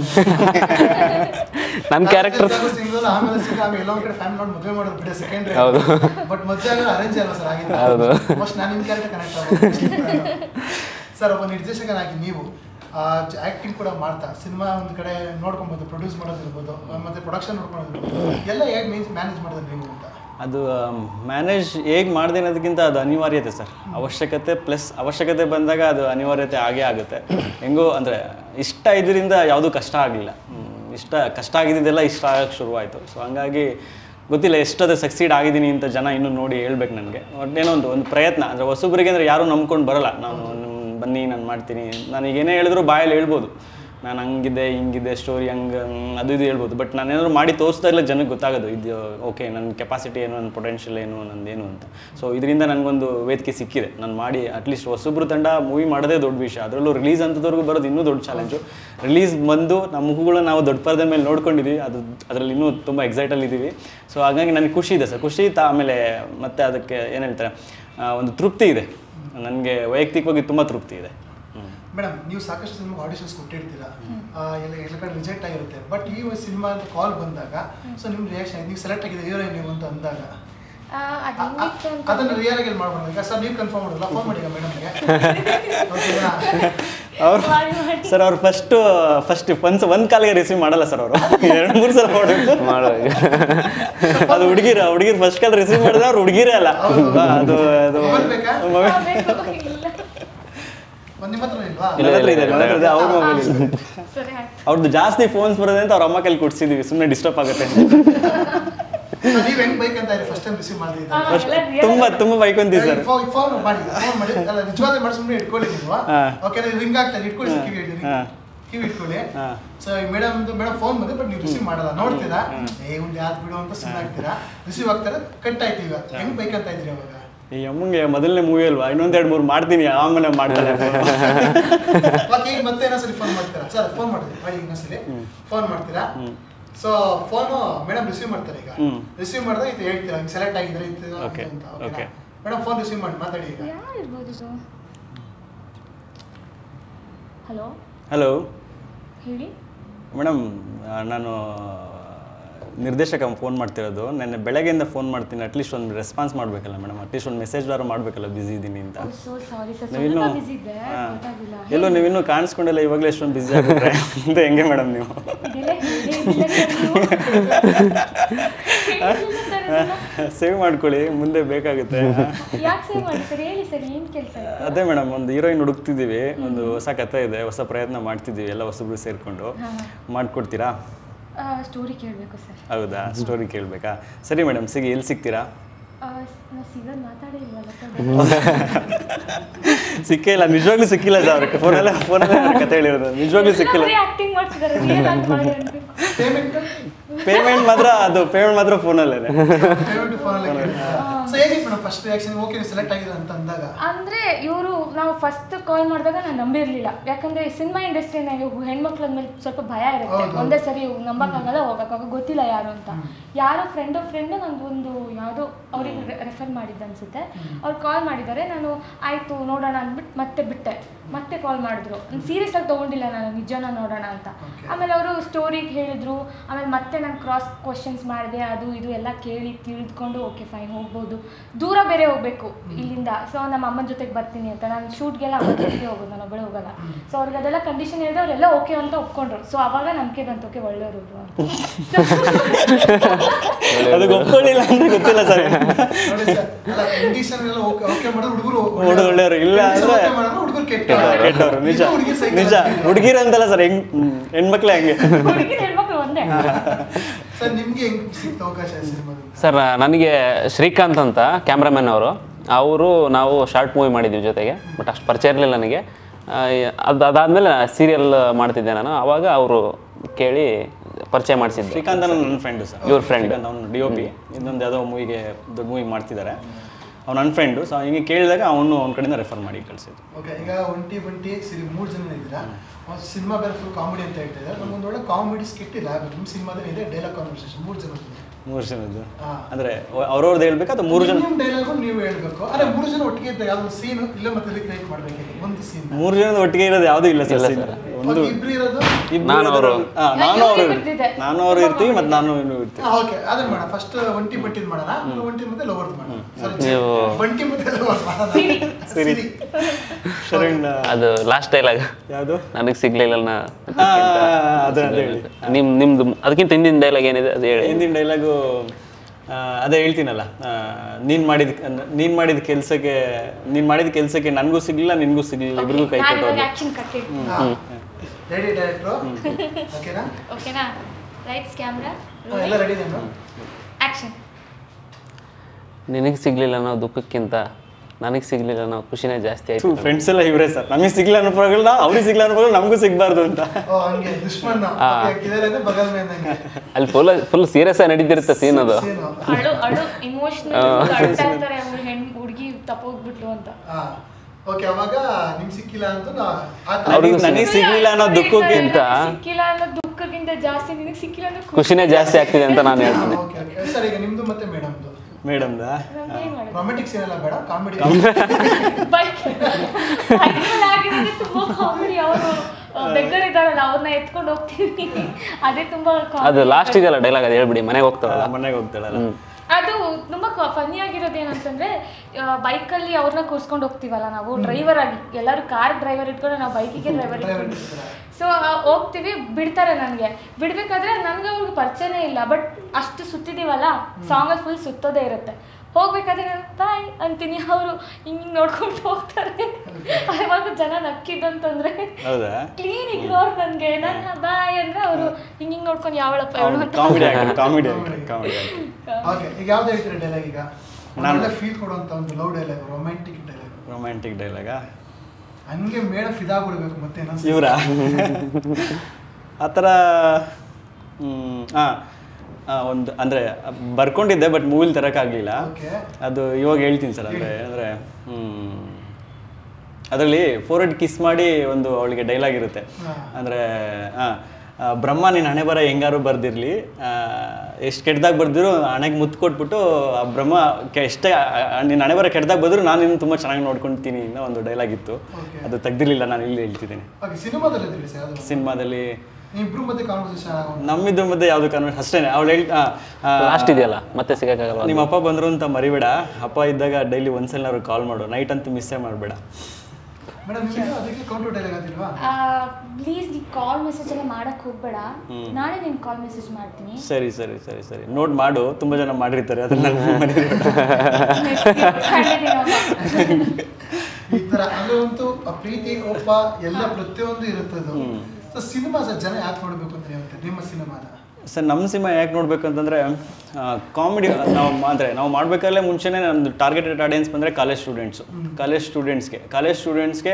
ನನ್ನ ಕ್ಯಾರೆಕ್ಟರ್ ಸಿಂಗಲ್ ಆಮೇಲೆ ಸಿಂಗಲ್ ಆಮೇಲೆ ಎಲ್ಲೋ ಒಂದ್ ಕಡೆ ಫ್ಯಾನ್ ನೋಡಿ ಮದುವೆ ಮಾಡೋದು ಬಿಡ ಸೆಕೆಂಡ್ರಿ ಹೌದು. ಬಟ್ ಮದುವೆ ಆಗೋದು ಅರೇಂಜ್ ಅಲ್ವಾ ಸರ್ ಆಗಿದ್ದು ಹೌದು. ಮೋಸ್ಟ್ ನಾನು ನಿಮ್ಮ ಕ್ಯಾರೆಕ್ಟರ್ ಕನೆಕ್ಟ್ ಆಗೋದು ಸರ್ ಒಬ್ಬ ನಿರ್ದೇಶಕನಾಗಿ ನೀವು ಆಕ್ಟಿಂಗ್ ಕೂಡ ಮಾಡ್ತಾ ಸಿನಿಮಾ ಒಂದು ಕಡೆ ನೋಡ್ಕೊಬೋದು ಪ್ರೊಡ್ಯೂಸ್ ಮಾಡೋದಿರ್ಬೋದು ಮತ್ತೆ ಪ್ರೊಡಕ್ಷನ್ ನೋಡ್ಕೊಳ್ಳೋದಿರ್ಬೋದು ಎಲ್ಲ ಹೇಗೆ ಮೀನ್ಸ್ ಮ್ಯಾನೇಜ್ ಮಾಡೋದು ನೀವು ಅಂತ ಅದು ಮ್ಯಾನೇಜ್ ಹೇಗೆ ಮಾಡಿದೆ ಅನ್ನೋದಕ್ಕಿಂತ ಅದು ಅನಿವಾರ್ಯತೆ ಸರ್ ಅವಶ್ಯಕತೆ ಪ್ಲಸ್ ಅವಶ್ಯಕತೆ ಬಂದಾಗ ಅದು ಅನಿವಾರ್ಯತೆ ಆಗೇ ಆಗುತ್ತೆ ಹೆಂಗೋ ಅಂದರೆ ಇಷ್ಟ ಇದರಿಂದ ಯಾವುದೂ ಕಷ್ಟ ಆಗಲಿಲ್ಲ ಇಷ್ಟ ಕಷ್ಟ ಆಗಿದ್ದೆಲ್ಲ ಇಷ್ಟ ಆಗಕ್ಕೆ ಶುರುವಾಯಿತು ಸೊ ಹಂಗಾಗಿ ಗೊತ್ತಿಲ್ಲ ಎಷ್ಟದು ಸಕ್ಸೀಡ್ ಆಗಿದ್ದೀನಿ ಅಂತ ಜನ ಇನ್ನೂ ನೋಡಿ ಹೇಳ್ಬೇಕು ನನಗೆ ಒಟ್ಟೇನೋ ಒಂದು ಒಂದು ಪ್ರಯತ್ನ ಅಂದರೆ ಹೊಸಬ್ರಿಗೆ ಅಂದರೆ ಯಾರೂ ನಂಬ್ಕೊಂಡು ಬರಲ್ಲ ನಾನು ನಿಮ್ ಬನ್ನಿ ನಾನು ಮಾಡ್ತೀನಿ ನನಗೆ ಏನೇ ಹೇಳಿದ್ರು ಬಾಯಲ್ಲಿ ಹೇಳ್ಬೋದು ನಾನು ಹಂಗಿದ್ದೆ ಹಿಂಗಿದ್ದೆ ಸ್ಟೋರಿ ಹಂಗೆ ಅದು ಇದು ಹೇಳ್ಬೋದು ಬಟ್ ನಾನು ಏನಾದ್ರು ಮಾಡಿ ತೋರಿಸ್ದಾಗಲೇ ಜನಕ್ಕೆ ಗೊತ್ತಾಗೋದು ಇದು ಓಕೆ ನನ್ನ ಕೆಪಾಸಿಟಿ ಏನು ನನ್ನ ಪೊಟೆನ್ಷಿಯಲ್ ಏನು ನಂದೇನು ಅಂತ ಸೊ ಇದರಿಂದ ನನಗೊಂದು ವೇದಿಕೆ ಸಿಕ್ಕಿದೆ ನಾನು ಮಾಡಿ ಅಟ್ಲೀಸ್ಟ್ ಹೊಸಬ್ರು ತಂಡ ಮೂವಿ ಮಾಡೋದೇ ದೊಡ್ಡ ವಿಷಯ ಅದರಲ್ಲೂ ರಿಲೀಸ್ ಅಂತದವರೆಗೂ ಬರೋದು ಇನ್ನೂ ದೊಡ್ಡ ಚಾಲೆಂಜು ರಿಲೀಸ್ ಬಂದು ನಮ್ಮ ಮುಖಗಳನ್ನ ನಾವು ದೊಡ್ಡ ಪರದೆ ಮೇಲೆ ನೋಡ್ಕೊಂಡಿದ್ದೀವಿ ಅದು ಅದರಲ್ಲಿ ಇನ್ನೂ ತುಂಬ ಎಕ್ಸೈಟಲ್ಲಿ ಇದ್ದೀವಿ ಸೊ ಹಾಗಾಗಿ ನನಗೆ ಖುಷಿ ಇದೆ ಸರ್ ಖುಷಿ ತ ಆಮೇಲೆ ಮತ್ತೆ ಅದಕ್ಕೆ ಏನು ಹೇಳ್ತಾರೆ ಆ, ಒಂದು ತೃಪ್ತಿ ಇದೆ ನನಗೆ ವೈಯಕ್ತಿಕವಾಗಿ ತುಂಬ ತೃಪ್ತಿ ಇದೆ ಹ್ಮ್. ಮೇಡಮ್ ನೀವು ಸಾಕಷ್ಟು ಸಿನಿಮಾ ಆಡಿಷನ್ಸ್ ಕೊಟ್ಟಿರ್ತೀರಾ ಆ, ಎಲ್ಲ ಎಲ್ಲ ಕಡೆ ರಿಜೆಕ್ಟ್ ಆಗಿರುತ್ತೆ ಬಟ್ ಈ ಒಂದು ಸಿನಿಮಾ ಅಂತ ಕಾಲ್ ಬಂದಾಗ ಸೊ ನಿಮ್ಮ ರಿಯಾಕ್ಷನ್ ನೀವು ಸೆಲೆಕ್ಟ್ ಆಗಿದೆ ಹೀರೋಯಿನ್ ನೀವು ಅಂತ ಅಂದಾಗ ಆ, ಅದ್ ಹೆಂಗಿತ್ತು ಅಂತ ಅದನ್ನು ರಿಯಲ್ ಆಗಿ ಮಾಡ್ಬೋದು ಈಗ ಸರ್ ನೀವು ಕನ್ಫರ್ಮ್ ಮಾಡಲ್ಲ ಫೋನ್ ಮಾಡಿ ಮೇಡಮ್ಗೆ ಓಕೆನಾ ಅವ್ರು ಮಾಡಿ ಮಾಡಿ ಸರ್ ಅವ್ರು ಫಸ್ಟು ಫಸ್ಟ್ ಒಂದ್ಸ ಒಂದು ಕಾಲಿಗೆ ರಿಸೀವ್ ಮಾಡಲ್ಲ ಸರ್ ಅವರು ಎರಡು ಮೂರು ಸಲ ಮಾಡಬೇಕು ಮಾಡುವಾಗ ಅದು ಹುಡುಗಿರ ಹುಡುಗಿರ್ ಫಸ್ಟ್ ಕಾಲ್ ರಿಸೀವ್ ಮಾಡಿದ್ರೆ ಅವ್ರು ಹುಡುಗಿರೇ ಅಲ್ಲ ಅದು ಅದು ಮೊಬೈಲ್ ಬೇಕಾ ಮೊಬೈಲ್ ಆ, ಬೇಕು, ಇಲ್ಲ ಒಂದು ನಿಮ್ಮ ಹತ್ರ ಇಲ್ವಾ ನನ್ನ ಹತ್ರ ಇದೆ ನನ್ನ ಹತ್ರ ಇದೆ ಅವ್ರ ಮೊಬೈಲ್ ಇಲ್ಲ ಸರಿ ಆಯ್ತು ಅವ್ರದ್ದು ಜಾಸ್ತಿ ಫೋನ್ಸ್ ಬರೋದೆ ಅಂತ ಅವ್ರ ಅಮ್ಮ ಕೈಲಿ ಕೊಡ್ಸಿದೀವಿ ಸುಮ್ಮನೆ ಡಿಸ್ಟರ್ಬ್ ಆಗುತ್ತೆ ಅಂತ ನೀವು ಹೆಂಗ್ ಬೈಕ್ ಅಂತ ಇದೆ ಫಸ್ಟ್ ಟೈಮ್ ರಿಸೀವ್ ಆ, ಮಾಡಿದ್ರೆ ಎಲ್ಲ real ತುಂಬಾ ತುಂಬಾ ಬೈಕೊಂತೀವಿ ಸರ್ ಫೋನ್ ಫೋನ್ ಮಾಡಿ ಫೋನ್ ಮಾಡಿ ಅಲ್ಲ ನಿಜವಾದ ಮಾಡಿ ಸುಮ್ಮನೆ ಇಟ್ಕೊಳ್ಳಿ ನೀವು ಹಾ. ಓಕೆ ರಿಂಗ್ ಆಗ್ತದೆ ಇಟ್ಕೊಳ್ಳಿ sir, ಕಿವಿ ಹಿಡಿ ಹಾ. ಕಿವಿ ಇಟ್ಕೊಳ್ಳಿ ಹಾ. ಸೊ ಮೇಡಮ್ ಮೇಡಮ್ ಫೋನ್ ಬಂದ್ರೆ ಬಟ್ ನೀವು ರಿಸೀವ್ ಮಾಡಲ್ಲ ನೋಡ್ತೀರಾ ಏ ಒಂದು ಯಾವ್ದು ಬಿಡು ಅಂತ ಸುಮ್ಮನೆ ಆಗ್ತೀರಾ ರಿಸೀವ್ ಆಗ್ತಾರೆ ಕಟ್ ಆಯ್ತು ಈಗ ಹೆಂಗ್ ಬೈಕ್ ಅಂತ ಇದ್ರಿ ಅವಾಗ ಈ ಅಮ್ಮಂಗೆ ಮೊದಲನೇ ಮೂವಿ ಅಲ್ವಾ ಇನ್ನೊಂದ್ ಎರಡು ಮೂರು ಮಾಡ್ತೀನಿ ಆಮೇಲೆ ಮಾಡ್ತಾನೆ ಮತ್ತೆ ಈಗ ಮತ್ತೆ ಇನ್ನೊಂದ್ಸಲಿ ಫೋನ್ ಮಾಡ್ತೀರಾ ಸರ್ ಫೋನ್ ಮಾಡಿ ಮಾಡಿ ಇನ್ನೊಂದ್ಸಲಿ ಫೋನ್ ಮಾಡ್ತೀರಾ ಸೊ ಫೋನು ಮೇಡಮ್ ರಿಸೀವ್ ಮಾಡ್ತಾರೆ ಈಗ ಹ್ಮ್. ರಿಸೀವ್ ಮಾಡಿದಾಗ ಇದು ಹೇಳ್ತೀರಾ ಹಿಂಗೆ ಸೆಲೆಕ್ಟ್ ಆಗಿದ್ರೆ ಇದು Okay, ಅಂತ okay. ಮೇಡಮ್ ಫೋನ್ ರಿಸೀವ್ ಮಾಡಿ ಮಾತಾಡಿ ಈಗ ಯಾರು ಇರ್ಬೋದು ಇದು ಹಲೋ ಹಲೋ ಹೇಳಿ ಮೇಡಮ್ ನಾನು ನಿರ್ದೇಶಕ ಫೋನ್ ಮಾಡ್ತಿರೋದು ನೆನ್ನೆ ಬೆಳಗ್ಗೆಯಿಂದ ಫೋನ್ ಮಾಡ್ತೀನಿ ಅಟ್ಲೀಸ್ಟ್ ಒಂದು ರೆಸ್ಪಾನ್ಸ್ ಮಾಡಬೇಕಲ್ಲ ಮೇಡಮ್ ಅಟ್ಲೀಸ್ಟ್ ಒಂದು ಮೆಸೇಜ್ ಆದ್ರೂ ಮಾಡಬೇಕಲ್ಲ ಬ್ಯುಸಿ ಇದ್ದೀನಿ ಅಂತ ಸೋ ಸಾರಿ ಸರ್ ನೀವಿನ್ನೂ ಸ್ವಲ್ಪ ಬಿಸಿ ಇದ್ದೆ ಹಾ. ಗೊತ್ತಾಗಿಲ್ಲ ಎಲ್ಲೋ ನೀವಿನ್ನೂ ಕಾಣಿಸ್ಕೊಂಡಿಲ್ಲ ಇವಾಗಲೇ ಎಷ್ಟೊಂದು ಬ್ಯುಸಿ ಆಗಿದ್ರೆ ಅಂತ ಹೆಂಗೆ ಮೇಡಮ್ ನೀವು ಇದೆಲ್ಲ ಹೇಳಿಲ್ಲ sir ನೀವು. ಹೇಳಿಲ್ಲ sir ಇದನ್ನ. ಸೇವ್ ಮಾಡ್ಕೊಳ್ಳಿ ಮುಂದೆ ಬೇಕಾಗುತ್ತೆ ಯಾಕೆ ಸೇವ್ ಮಾಡಿ ಸರ್ ಹೇಳಿ ಸರ್ ಏನು ಕೆಲಸ ಅದೇ ಮೇಡಮ್ ಒಂದು ಹೀರೋಯಿನ್ ಹುಡುಕ್ತಿದ್ದೀವಿ ಒಂದು ಹೊಸ ಕಥೆ ಇದೆ ಹೊಸ ಪ್ರಯತ್ನ ಮಾಡ್ತಿದ್ದೀವಿ ಎಲ್ಲ ಹೊಸಬ್ರು ಸೇರಿಕೊಂಡು ಮಾಡಿಕೊಡ್ತೀರಾ ಸ್ಟೋರಿ ಕೇಳಬೇಕು ಸರ್ ಹೌದಾ ಸ್ಟೋರಿ ಕೇಳಬೇಕಾ ಸರಿ ಮೇಡಮ್ ಸಿಗಿ ಎಲ್ಲಿ ಸಿಗ್ತೀರಾ ನಾವು ಸಿಗೋದು ಮಾತಾಡೇ ಇಲ್ವಲ್ಲ ಸರ್ ಸಿಕ್ಕೇ ಇಲ್ಲ ನಿಜವಾಗ್ಲೂ ಸಿಕ್ಕಿಲ್ಲ ಸರ್ ಅವ್ರಿಗೆ ಫೋನಲ್ಲೇ ಫೋನಲ್ಲೇ ಕತೆ ಹೇಳಿರೋದು ನಿಜವಾಗ್ಲೂ ಸಿಕ್ಕಿಲ್ಲ ಆಕ್ಟಿಂಗ್ ಮಾಡ್ತಿದ್ದಾರೆ ರಿಯಲ್ ಆಗಿ ಮಾಡಿ ಅನ್ಬೇಕು ಪೇಮೆಂಟ್ ಪೇಮೆಂಟ್ ಮಾತ್ರ ಅದು ಪೇಮೆಂಟ್ ಮಾತ್ರ ಫೋನಲ್ಲೇ ಪೇಮೆಂಟ್ ಫೋನಲ್ಲಿ ಸೊ ಹೇಗಿತ್ತು madam first reaction okay select ಆಗಿದೆ ಅಂತ ಅಂದಾಗ ಅಂದ್ರೆ ಇವರು ನಾವು ಫಸ್ಟ್ ಕಾಲ್ ಮಾಡಿದಾಗ ನಾನು ನಂಬಿರ್ಲಿಲ್ಲ ಯಾಕಂದ್ರೆ ಸಿನಿಮಾ ಇಂಡಸ್ಟ್ರಿನಾಗ ಹೆಣ್ಮಕ್ಳ ಮೇಲೆ ಸ್ವಲ್ಪ ಭಯ ಇರುತ್ತೆ ಹೌದು. ಒಂದೇ ಸರಿ ನಂಬಕ್ಕಾಗಲ್ಲ ಹೋಗಕ್ಕಾಗ ಗೊತ್ತಿಲ್ಲ ಯಾರು ಅಂತ ಯಾರೋ ಫ್ರೆಂಡ್ ಫ್ರೆಂಡ್ ನಂದು ಒಂದು ಯಾವುದೋ ಅವ್ರಿಗೆ ರೆಫರ್ ಮಾಡಿದ್ದು ಅನ್ಸುತ್ತೆ ಅವ್ರು ಕಾಲ್ ಮಾಡಿದ್ದಾರೆ ನಾನು ಆಯ್ತು ನೋಡೋಣ ಅಂದ್ಬಿಟ್ಟು ಮತ್ತೆ ಬಿಟ್ಟೆ ಮತ್ತೆ ಕಾಲ್ ಮಾಡಿದ್ರು ಸೀರಿಯಸ್ ಆಗಿ ತಗೊಂಡಿಲ್ಲ ನಾನು ನಿಜನ ನೋಡೋಣ ಅಂತ Okay. ಆಮೇಲೆ ಅವರು ಸ್ಟೋರಿ ಹೇಳಿದ್ರು ಆಮೇಲೆ ಮತ್ತೆ ನಾನು ಕ್ರಾಸ್ ಕ್ವಶನ್ಸ್ ಮಾಡಿದೆ ಅದು ಇದು ಎಲ್ಲ ಕೇಳಿ ತಿಳಿದುಕೊಂಡು ಓಕೆ ಫೈನ್ ಹೋಗ್ಬೋದು ದೂರ ಬೇರೆ ಹೋಗ್ಬೇಕು ಇಲ್ಲಿಂದ ಸೊ ನಮ್ಮ ಅಮ್ಮನ ಜೊತೆಗೆ ಬರ್ತೀನಿ ಅಂತ ನಾನು ಶೂಟ್ಗೆಲ್ಲ ಅಮ್ಮನ ಜೊತೆಗೆ ಹೋಗೋದು ನಾನು ಒಬ್ಬಳೇ ಹೋಗಲ್ಲ ಸೊ ಅವ್ರಿಗೆ ಅದೆಲ್ಲ ಕಂಡೀಷನ್ ಹೇಳಿದ್ರೆ ಅವರೆಲ್ಲ ಓಕೆ ಅಂತ ಒಪ್ಕೊಂಡ್ರು ಸೊ ಅವಾಗ ನಂಬಿಕೆ ಬಂತು ಓಕೆ ಒಳ್ಳೆಯವರು ಇವ್ರು ಅಂತ ಅದಕ್ಕೆ ಒಪ್ಕೊಳ್ಳಿಲ್ಲ ಅಂದ್ರೆ ಗೊತ್ತಿಲ್ಲ ಸರ್ ನೋಡಿ ಸರ್ ಅಲ್ಲ ಕಂಡೀಷನ್ ಎಲ್ಲ ಓಕೆ ಓಕೆ ಮಾಡಿದ್ರೆ ಹುಡುಗರು ಹುಡುಗರು ಒಳ್ಳೆಯವರು ಇಲ್ಲ ಅಂದ್ರೆ ಹುಡುಗರು ಕೆಟ್ಟ ಕೆಟ್ಟವ್ರು ನಿಜ ನಿಜ ಹುಡುಗಿರ ಅಂತಲ್ಲ ಸರ್ ಹೆಂಗ್ ಹ್ಮ್, ಹೆಣ್ಮಕ್ಳೇ ಹಂಗೆ ಹುಡುಗಿನ ಹೆಣ್ಮಕ್ಳು ಒಂದೇ ಸರ್ ನಿಮ್ಗೆ ಹೆಂಗ್ ಸಿಕ್ತ ಅವಕಾಶ ಸಿನಿಮಾದಿಂದ ಸರ್ ನನಗೆ ಶ್ರೀಕಾಂತ್ ಅಂತ ಕ್ಯಾಮ್ರಾಮನ್ ಅವರು ಅವರು ನಾವು ಶಾರ್ಟ್ ಮೂವಿ ಮಾಡಿದ್ವಿ ಜೊತೆಗೆ ಬಟ್ ಅಷ್ಟು ಪರಿಚಯ ಇರಲಿಲ್ಲ ನನಗೆ ಅದು ಅದಾದಮೇಲೆ ಸೀರಿಯಲ್ ಮಾಡ್ತಿದ್ದೆ ನಾನು ಆವಾಗ ಅವರು ಕೇಳಿ ಪರಿಚಯ ಮಾಡಿಸಿದ್ರು ಶ್ರೀಕಾಂತ್ ಅನ್ನೋ ನನ್ನ ಫ್ರೆಂಡು ಸರ್ ಇವ್ರ friend. ಅವ್ನು ಡಿ ಒ ಪಿ ಇನ್ನೊಂದು ಯಾವುದೋ ಮೂವಿಗೆ ದೊಡ್ಡ ಮೂವಿ ಮಾಡ್ತಿದ್ದಾರೆ ಅವ್ನು ನನ್ನ ಫ್ರೆಂಡು ಸೊ ಹಿಂಗೆ ಕೇಳಿದಾಗ ಅವನು ಅವ್ನ ಕಡೆಯಿಂದ ರೆಫರ್ ಮಾಡಿ ಕಳಿಸಿದ್ದು ಓಕೆ ಈಗ ಒಂಟಿ ಬಂಟಿ ಸಿರಿ ಮೂರು ಜನ ಇದ್ದೀರಾ ಸಿನಿಮಾ ಬೇರೆ ಫುಲ್ ಕಾಮಿಡಿ ಅಂತ ಹೇಳ್ತಾ ಇದ್ದಾರೆ ನಮ್ಗೊಂದು ಒಳ್ಳೆ ಕಾಮಿಡಿ ಸ್ಕಿಟ್ ಇಲ್ಲ ನಿಮ್ಮ ಸಿನಿಮಾದಲ್ಲಿ ಇದೆ ಡೈಲಾಗ್ ಕಾನ್ವರ್ಸೇಷನ್ ಮೂರು ಜನ ಮೂರು ಜನದ್ದು ಹಾ. ಅಂದರೆ ಅವ್ರವ್ರದ್ದು ಹೇಳ್ಬೇಕಾ ಅಥವಾ ಮೂರು ಜನ ನಿಮ್ಮ ಡೈಲಾಗು ನೀವು ಹೇಳ್ಬೇಕು ಅದೇ ಮೂರು ಜನ ಒಟ್ಟಿಗೆ ಇದ್ದಾಗ ಯಾವ್ದು ಸೀನ್ ಇಲ್ಲ ಮತ್ತೆ ರಿಕ್ರಿಯೇಟ್ ಮಾಡ್ಬೇಕಿದೆ ಒಂದು ಸೀನ್ ಮೂರು ಜನದ ಒಟ್ಟಿಗೆ ಇರೋದು ಯಾವುದೂ ಇಲ್ಲ ಸರ್ ಒಂದು ಇಬ್ರು ಇರೋದು ಇಬ್ರು ನಾನು ಇರೋದು- ಅವ್ರು. ಹಾ, ನಾನು ಅವರು ಇರ್ತಿದ್ದೆ. ನಾನು ಅವರು ಇರ್ತೀವಿ ಮತ್ತು ನಾನು ಇನ್ನು ಇರ್ತೀವಿ ಓಕೆ ಅದನ್ನ ಮಾಡೋಣ ಫಸ್ಟ್ ಒಂಟಿ ಬಂಟಿದ್ ಮಾಡೋಣ ಆಮೇಲೆ ಒಂಟಿ ಮತ್ತೆ ಲವರ್ದ್ ಮಾಡೋಣ ಸರಿ ನೀವು- ಬಂಟಿ ಮತ್ತೆ ಲವರ್ದ್ ಮಾಡೋಣ ಸರಿ ಶರಣ್ ಅದು ಲಾಸ್ಟ್ ಡೈಲಾಗ್ ಯಾವುದು ನನಗೆ ಸಿಗ್ಲಿಲ್ಲ ನಾ ಅದು ಅದು ಹೇಳಿ ನಿಮ್ ನಿಮ್ದು ಅದಕ್ಕಿಂತ ಹಿಂದಿನ ಡೈಲಾಗ್ ಏನಿದೆ ಅದು ಹೇಳಿ ಹಿಂದಿನ ಡೈಲಾಗು ಆ, ಅದೇ ಹೇಳ್ತೀನಲ್ಲ ನೀನು ಮಾಡಿದ ನೀನು ಮಾಡಿದ ಕೆಲಸಕ್ಕೆ ನೀನು ಮಾಡಿದ ಕೆಲಸಕ್ಕೆ ನನಗೂ ಸಿಗಲಿಲ್ಲ ನಿನಗೂ ಸಿಗಲಿಲ್ಲ ಇಬ್ರಿಗೂ ಕೈ ನಾನು ಇವಾಗ ಕೊಟ್ಟೋದು ಆಕ್ಷನ್ ಕಟ್ಟಿಡ್ತೀನಿ ರೆಡಿ ಡೈರೆಕ್ಟ್ರು ಓಕೆನಾ ಓಕೆನಾ ರೈಟ್ಸ್ ಕ್ಯಾಮ್ರಾ ಹಾ, ಎಲ್ಲ ರೆಡಿ ಇದೆ ಆಕ್ಷನ್ ನಿನಗೆ ಸಿಗ್ಲಿಲ್ಲ ಅನ್ನೋ ದುಃಖಕ್ಕಿಂತ ನನಗೆ ಸಿಗ್ಲಿಲ್ಲ ಅನ್ನೋ ಖುಷಿನೇ ಜಾಸ್ತಿ ಆಯ್ತು ಫ್ರೆಂಡ್ಸ್ ಎಲ್ಲ ಇವರೇ ಸರ್ ನಮಗೆ ಸಿಗಲ್ಲ ಅನ್ನೋ ಪರವಾಗಿಲ್ಲ ಅವ್ರಿಗೆ ಸಿಗಲ್ಲ ಅನ್ನೋ ಪರವಾಗಿಲ್ಲ ನಮಗೂ ಸಿಗಬಾರ್ದು ಅಂತ ಓ ಹಂಗೆ ದುಶ್ಮನ್ ಕಿದರೆ ಬಗಲ್ ಮೇಲೆ ಹಂಗೆ ಅಲ್ಲಿ ಫುಲ್ ಫುಲ್ ಸೀರಿಯಸ್ ಆಗಿ ನಡೀತಿರುತ್ತೆ ಸೀನ್ ಅದು ಏನು ಅಳು ಅಳು ಇಮೋಷನಲ್ ಅಳ್ತಾ ಇರ್ತಾರೆ ಅವ್ರು ಹೆಣ್ ಹುಡುಗಿ ತಪ್ಪೋಗ್ಬಿಟ್ಲು ಅಂತ ಹಾ ಓಕೆ ಅವಾಗ ನಿಮ್ಗೆ ಸಿಕ್ಕಿಲ್ಲ ಅಂತ ನಾ- ಆ ಥರ ಅವ್ರಿಗೆ ನನಗೆ ಸಿಗ್ಲಿಲ್ಲ ಅನ್ನೋ ದುಃಖಕ್ಕಿಂತ ನನಗೆ ಸಿಕ್ಕಿಲ್ಲ ಅನ್ನೋ ದುಃಖಕ್ಕಿಂತ ಜಾಸ್ತಿ ನಿನಗೆ ಸಿಕ್ಕಿಲ್ಲ ಅನ್ನೋ ಖುಷಿ ಖುಷಿನೇ ಜಾಸ್ತಿ ಆಗ್ತಿದೆ ಅಂತ ನಾನು ಹೇಳ್ತೀನಿ ಓಕೆ ಓಕೆ ಸರ್ ಈಗ ನಿಮ್ದು ಮತ್ತೆ ಮೇಡಮ್ದು ಮೇಡಮ್ದ ನಮ್ಗೆ ಏನ್ ಮಾಡೋದು ರೊಮ್ಯಾಟಿಕ್ ಸೀನ್ ಎಲ್ಲ ಬೇಡ ಕಾಮಿಡಿ ಬೈಕ್ ಬೈಕಲ್ಲಿ ಆಗಿರೋದೇ ತುಂಬಾ ಕಾಮಿಡಿ ಅವರು ಬೆಗ್ಗರ್ ಇದಾರಲ್ಲ ಅವ್ರನ್ನ ಎತ್ಕೊಂಡು ಹೋಗ್ತೀವಿ ಅದೇ ತುಂಬಾ comedy. ಅದು ಲಾಸ್ಟ್ ಇದೆಯಲ್ಲ ಡೈಲಾಗ್ ಅದು ಹೇಳ್ಬಿಡಿ ಮನೆಗೆ ಹೋಗ್ತಾವಲ್ಲ ಮನೆಗೆ ಹೋಗ್ತಾಳಲ್ಲ ಅದು ತುಂಬಾ ಫನಿ ಆಗಿರೋದು ಏನಂತಂದ್ರೆ ಬೈಕಲ್ಲಿ ಅವ್ರನ್ನ ಕೂರ್ಸ್ಕೊಂಡು ಹೋಗ್ತೀವಲ್ಲ ನಾವು ಡ್ರೈವರ್ ಆಗಿ ಎಲ್ಲರೂ ಕಾರ್ ಡ್ರೈವರ್ ಇಟ್ಕೊಂಡು ನಾವು ಬೈಕಿಗೆ ಡ್ರೈವರ್ ಇಟ್ಕೊಂಡು ಸೊ ಹೋಗ್ತೀವಿ ಬಿಡ್ತಾರೆ ನನಗೆ ಬಿಡ್ಬೇಕಾದ್ರೆ ನನಗೆ ಅವ್ರಿಗೆ ಪರಿಚಯನೇ ಇಲ್ಲ ಬಟ್ ಅಷ್ಟು ಸುತ್ತಿದೀವಲ್ಲ ಸಾಂಗಲ್ಲಿ ಫುಲ್ ಸುತ್ತೋದೇ ಇರುತ್ತೆ ಹೋಗ್ಬೇಕಾದ್ರೆ ನಾನು ಬಾಯ್ ಅಂತೀನಿ ಅವರು ಹಿಂಗೆ ನೋಡ್ಕೊಂಡು ಹೋಗ್ತಾರೆ ಅವಾಗ ಜನ ನಕ್ಕಿದ್ದಂತಂದ್ರೆ ಹೌದಾ ಕ್ಲೀನ್ ಇಗ್ನೋರ್ ನನಗೆ ನನ್ನ ಬಾಯ್ ಅಂದ್ರೆ ಅವರು ಹಿಂಗೆ ಹಿಂಗೆ ನೋಡ್ಕೊಂಡು ಯಾವಳಪ್ಪ ಹೇಳು ಅಂತ comedy actor comedy actor comedy actor okay ಈಗ ಯಾವ್ದು ಹೇಳ್ತೀರಾ ಡೈಲಾಗ್ ಈಗ ಒಳ್ಳೆ ಫೀಲ್ ಕೊಡುವಂತ ಒಂದು love dialogue romantic dialogue romantic ಡೈಲಾಗಾ ಹಂಗೆ ಮೇಡ ಫಿದಾ ಬಿಡ್ಬೇಕು ಮತ್ತೆ ಏನೋ ಇವರ ಆ ಥರ ಹಾಂ ಒಂದು ಅಂದರೆ ಬರ್ಕೊಂಡಿದ್ದೆ ಬಟ್ ಮೂವಿಲಿ ತರೋಕ್ಕಾಗಲಿಲ್ಲ ಓಕೆ ಅದು ಇವಾಗ ಹೇಳ್ತೀನಿ ಸರ್ ಅಂದರೆ ಅಂದರೆ ಅದರಲ್ಲಿ ಫೋರ್ಡ್ ಕಿಸ್ ಮಾಡಿ ಒಂದು ಅವಳಿಗೆ ಡೈಲಾಗ್ ಇರುತ್ತೆ ಹಾ. ಅಂದರೆ ಹಾಂ ಬ್ರಹ್ಮ ನಿನ್ನ ಹಣೆ ಬರ ಹೆಂಗಾರು ಬರ್ದಿರ್ಲಿ ಎಷ್ಟು ಕೆಟ್ಟದಾಗ ಬರ್ದಿರು ಹಣೆಗೆ ಮುತ್ತು ಕೊಟ್ಬಿಟ್ಟು ಆ ಬ್ರಹ್ಮ ಕೆ ಎಷ್ಟೇ ನಿನ್ನ ಹಣೆ ಬರ ಕೆಟ್ಟದಾಗ ಬಂದ್ರು ನಾನು ನಿನ್ನ ತುಂಬ ಚೆನ್ನಾಗಿ ನೋಡ್ಕೊಳ್ತೀನಿ ಅನ್ನೋ ಒಂದು ಡೈಲಾಗ್ ಇತ್ತು Okay. ಅದು ತೆಗ್ದಿರ್ಲಿಲ್ಲ ನಾನು ಇಲ್ಲಿ ಹೇಳ್ತಿದ್ದೀನಿ ಓಕೆ ಸಿನಿಮಾದಲ್ಲಿ ತಿಳಿಸಿ ಅದು ಸಿನಿಮಾದಲ್ಲಿ ಇಬ್ರು ಮತ್ತೆ ಕಾನ್ವರ್ಸೇಷನ್ ಆಗೋದು ನಮ್ಮಿದ್ರ ಮಧ್ಯೆ ಯಾವುದು ಕನ್ವರ್ಸ್ ಅಷ್ಟೇ ಅವಳು ಹೇಳಿ ಲಾಸ್ಟ್ ಇದೆಯಲ್ಲ ಮತ್ತೆ ಸಿಗಕ್ಕಾಗಲ್ಲ ನಿಮ್ಮ ಅಪ್ಪ ಬಂದರು ಅಂತ ಮರಿಬೇಡ ಅಪ್ಪ ಇದ್ದಾಗ ಡೈಲಿ ಒಂದ್ಸಲ ಅವ್ರಿಗೆ ಕಾಲ್ ಮಾಡು ನೈಟ್ ಅಂತೂ ಮಿಸ್ಸೇ ಮಾಡಬೇಡ ಮೇಡಮ್ ನಿಮಗೆ ಅದಕ್ಕೆ ಕೌಂಟರ್ ಡೈಲಾಗ್ ಅದಿಲ್ವಾ ಪ್ಲೀಸ್ ನೀ ಕಾಲ್ ಮೆಸೇಜ್ ಎಲ್ಲ ಮಾಡಕ್ ಹೋಗ್ಬೇಡ ನಾಳೆ ನೀನು ಕಾಲ್ ಮೆಸೇಜ್ ಮಾಡ್ತೀನಿ ಸರಿ ಸರಿ ಸರಿ ಸರಿ ನೋಟ್ ಮಾಡು ತುಂಬ ಜನ ಮಾಡಿರ್ತಾರೆ ಅದನ್ನ ಮರಿಬೇಡ ಈ ತರ ಅಲ್ಲಂತೂ ಆ ಪ್ರೀತಿ ಕೋಪ ಎಲ್ಲ ಪ್ರತಿಯೊಂದು ಇರುತ್ತದು ಸೊ ಸಿನಿಮಾ ಸರ್ ಜನ ಯಾಕೆ ನೋಡ್ಬೇಕು ಅಂತ ಹೇಳ್ತಾರೆ ನಿಮ್ಮ ಸಿನಿಮಾನ ಸರ್ ನಮ್ಮ ಸಿನಿಮಾ ಯಾಕೆ ನೋಡ್ಬೇಕು ಅಂತಂದರೆ ಕಾಮಿಡಿ ನಾವು ಅಂದರೆ ನಾವು ಮಾಡಬೇಕಾದ್ರೆ ಮುಂಚೆನೇ ನಮ್ಮದು ಟಾರ್ಗೆಟೆಡ್ ಆಡಿಯನ್ಸ್ ಬಂದರೆ ಕಾಲೇಜ್ ಸ್ಟೂಡೆಂಟ್ಸು ಕಾಲೇಜ್ ಸ್ಟೂಡೆಂಟ್ಸ್ಗೆ ಕಾಲೇಜ್ ಸ್ಟೂಡೆಂಟ್ಸ್ಗೆ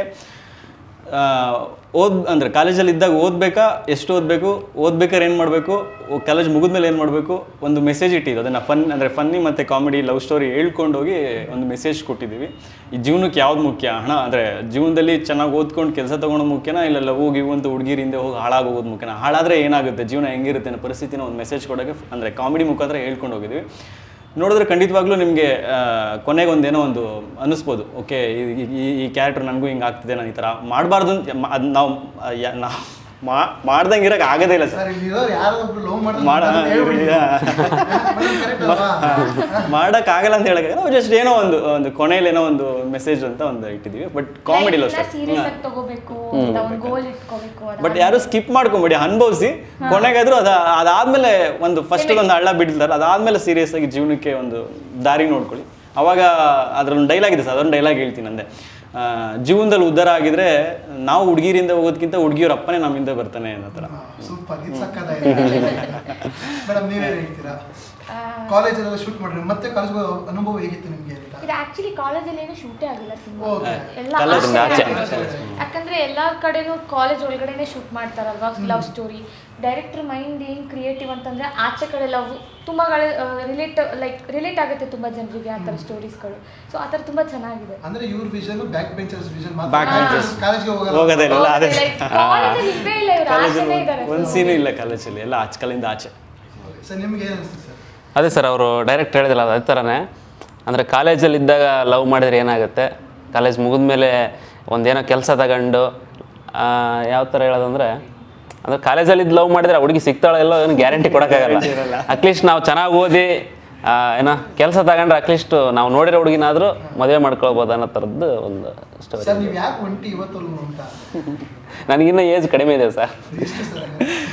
ಓದ್ ಅಂದರೆ ಕಾಲೇಜಲ್ಲಿ ಇದ್ದಾಗ ಓದಬೇಕಾ ಎಷ್ಟು ಓದಬೇಕು ಓದ್ಬೇಕಾದ್ರೆ ಏನು ಮಾಡಬೇಕು ಕಾಲೇಜ್ ಮುಗಿದ್ಮೇಲೆ ಏನು ಮಾಡಬೇಕು ಒಂದು ಮೆಸೇಜ್ ಇಟ್ಟಿದ್ದು ಅದನ್ನು ಫನ್ ಅಂದರೆ ಫನ್ನಿ ಮತ್ತು ಕಾಮಿಡಿ ಲವ್ ಸ್ಟೋರಿ ಹೇಳ್ಕೊಂಡೋಗಿ ಒಂದು ಮೆಸೇಜ್ ಕೊಟ್ಟಿದ್ದೀವಿ ಈ ಜೀವನಕ್ಕೆ ಯಾವ್ದು ಮುಖ್ಯ ಹಣ ಅಂದರೆ ಜೀವನದಲ್ಲಿ ಚೆನ್ನಾಗಿ ಓದ್ಕೊಂಡು ಕೆಲಸ ತೊಗೊಳೋದು ಮುಖ್ಯನಾ ಇಲ್ಲ ಲವ್ ಗಿವ್ ಅಂತ ಹುಡುಗಿರಿಂದ ಹೋಗಿ ಹಾಳಾಗೋಗೋದು ಮುಖ್ಯನಾ ಹಾಳಾದರೆ ಏನಾಗುತ್ತೆ ಜೀವನ ಹೆಂಗಿರುತ್ತೆ ಅನ್ನೋ ಪರಿಸ್ಥಿತಿನ ಒಂದು ಮೆಸೇಜ್ ಕೊಡೋಕ್ಕೆ ಅಂದರೆ ಕಾಮಿಡಿ ಮುಖಾಂತರ ಹೇಳ್ಕೊಂಡು ಹೋಗಿದ್ವಿ ನೋಡಿದ್ರೆ ಖಂಡಿತವಾಗ್ಲೂ ನಿಮಗೆ ಕೊನೆಗೆ ಒಂದು ಏನೋ ಒಂದು ಅನ್ನಿಸ್ಬೋದು ಓಕೆ ಈ ಈ ಕ್ಯಾರೆಕ್ಟರ್ ನನಗೂ ಹಿಂಗೆ ಆಗ್ತಿದೆ ನಾನು ಈ ಥರ ಮಾಡಬಾರ್ದು ಅಂತ ಮ- ಅದ್ ನಾವು ನಾವು ಮಾಡ್ದಂಗೆ ಇರೋಕೆ ಆಗೋದೇ ಇಲ್ಲ ಸರ್ ಸರ್ ಇಲ್ಲಿ ಇರೋರು ಯಾರೋ ಒಬ್ರು ಲವ್ ಮಾಡ ಮಾಡೋಕ್ಕಾಗಲ್ಲ ಅಂತ ಹೇಳಕ್ಕೆ ನಾವು ಜಸ್ಟ್ ಏನೋ ಒಂದು ಒಂದು ಕೊನೆಯಲ್ಲಿ ಏನೋ ಒಂದು ಮೆಸೇಜ್ ಅಂತ ಒಂದು ಇಟ್ಟಿದ್ದೀವಿ ಬಟ್ ಕಾಮಿಡಿ ಇಲ್ಲ ಸರ್ ಸೀರಿಯಸ್ ಆಗಿ ತಗೋಬೇಕು ಅಂತ ಒಂದು ಗೋಲ್ ಇಟ್ಕೋಬೇಕು ಅದಾದ್ಮೇಲೆ- ಬಟ್ ಯಾರು ಸ್ಕಿಪ್ ಮಾಡ್ಕೊಂಬೇಡಿ ಅನುಭವಿಸಿ ಕೊನೆಗಾದ್ರೂ ಅದ ಅದಾದ್ಮೇಲೆ ಒಂದು ಫಸ್ಟ್ ಒಂದು ಹಳ್ಳ ಬಿಡ್ತಾರೆ ಅದಾದ್ಮೇಲೆ ಸೀರಿಯಸ್ ಆಗಿ ಜೀವನಕ್ಕೆ ಒಂದು ದಾರಿ ನೋಡ್ಕೊಳ್ಳಿ ಅವಾಗ ಅದ್ರೊಂದು ಡೈಲಾಗ್ ಇದೆ ಸರ್ ಅದೊಂದು ಡೈಲಾಗ್ ಹೇಳ್ತೀನಿ ಅಂದೆ ಆ, ಜೀವನದಲ್ಲಿ ಉದ್ಧಾರ ಆಗಿದ್ರೆ ನಾವು ಹುಡುಗಿರಿಂದ ಹೋಗೋದಕ್ಕಿಂತ ಹುಡುಗಿಯವ್ರ ಅಪ್ಪನೇ ನಮ್ಮಿಂದ ಬರ್ತಾನೆ ಅನ್ನೋ ಥರ ಸೂಪರ್ ಇದು ಸಕ್ಕದಾಗಿದೆ ಮೇಡಮ್ ನೀವೇ ಹೇಳ್ತೀರಾ ಆ, ಕಾಲೇಜಲ್ಲೆಲ್ಲ ಶೂಟ್ ಮಾಡ್ರಿ ಮತ್ತೆ ಕಾಲೇಜ್ ಅನುಭವ ಹೇಗಿತ್ತು ನಿಮಗೆ ಅಂತ ಇದು ಆಕ್ಚುಲಿ ಕಾಲೇಜಲ್ಲಿ ಏನು ಶೂಟೇ ಆಗಿಲ್ಲ ಸಿನಿಮಾ ಓಕೆ ಎಲ್ಲ ಕಾಲೇಜಿಂದ ಆಚೆ ಆಚೆ. ಆಗಿರೋದು. ಯಾಕಂದ್ರೆ ಎಲ್ಲಾ ಕಡೆನೂ ಕಾಲೇಜ್ ಒಳಗಡೆನೆ ಶೂಟ್ ಮಾಡ್ತಾರಲ್ವಾ ಲವ್ ಸ್ಟೋರಿ ಡೈರೆಕ್ಟರ್ ಮೈಂಡ್ ಏನ್ ಕ್ರಿಯೇಟಿವ್ ಅಂತಂದ್ರೆ ಆಚೆ ಕಡೆ ಲವ್ ತುಂಬಾ ರಿಲೇಟ್ ಲೈಕ್ ರಿಲೇಟ್ ಆಗುತ್ತೆ ತುಂಬಾ ಜನರಿಗೆ ಆ ಥರ ಸ್ಟೋರೀಸ್ಗಳು ಸೊ ಆ ಥರ ತುಂಬಾ ಚೆನ್ನಾಗಿದೆ ಅಂದ್ರೆ ಇವ್ರ vision back benchers vision Back benchers. ಕಾಲೇಜ್ಗೆ ಹೋಗಲ್ಲ ಹೋಗೋದೇ ಇಲ್ಲ ಅದೇ Like, ಕಾಲೇಜಲ್ಲಿ ಇಲ್ಲೇ ಇಲ್ಲ ಇವ್ರು ಆಚೆನೇ ಇದ್ದಾರೆ ಒಂದು ಸೀನು ಇಲ್ಲ ಕಾಲೇಜಲ್ಲಿ ಎಲ್ಲ ಆಚಕಲಿಂದ ಆಚೆ ಸರ್ ನಿಮ್ಗೆ ಏನು ಅನಿಸ್ತು ಸರ್ ಅದೇ ಸರ್ ಅವರು ಡೈರೆಕ್ಟ್ ಹೇಳಿದಿಲ್ಲ ಅದೇ ಥರನೇ ಅಂದರೆ ಕಾಲೇಜಲ್ಲಿ ಇದ್ದಾಗ ಲವ್ ಮಾಡಿದ್ರೆ ಏನಾಗುತ್ತೆ ಕಾಲೇಜ್ ಮುಗಿದ್ಮೇಲೆ ಒಂದೇನೋ ಕೆಲಸ ತಗೊಂಡು ಯಾವ ಥರ ಹೇಳೋದಂದ್ರೆ ಅಂದರೆ ಕಾಲೇಜಲ್ಲಿ ಇದ್ದು ಲವ್ ಮಾಡಿದ್ರೆ ಆ ಹುಡುಗಿ ಸಿಗ್ತಾಳೋ ಎಲ್ಲೋ ಏನು ಗ್ಯಾರಂಟಿ ಕೊಡೋಕ್ಕಾಗಲ್ಲ ಅಟ್ಲೀಸ್ಟ್ ನಾವು ಚೆನ್ನಾಗಿ ಓದಿ ಆ, ಏನೋ ಕೆಲಸ ತಗೊಂಡ್ರೆ ಅಟ್ಲೀಸ್ಟ್ ನಾವು ನೋಡಿರೋ ಹುಡುಗಿನಾದರೂ ಮದುವೆ ಮಾಡ್ಕೊಳ್ಬೋದು ಅನ್ನೋ ಥರದ್ದು ಒಂದು ಸ್ಟೋರಿ ಸರ್ ನೀವು ಯಾಕೆ ಒಂಟಿ ಇವತ್ತವರೆಗೂ ಅಂತ ನನಗಿನ್ನೂ ಏಜ್ ಕಡಿಮೆ ಇದೆ ಸರ್ ಎಷ್ಟು sir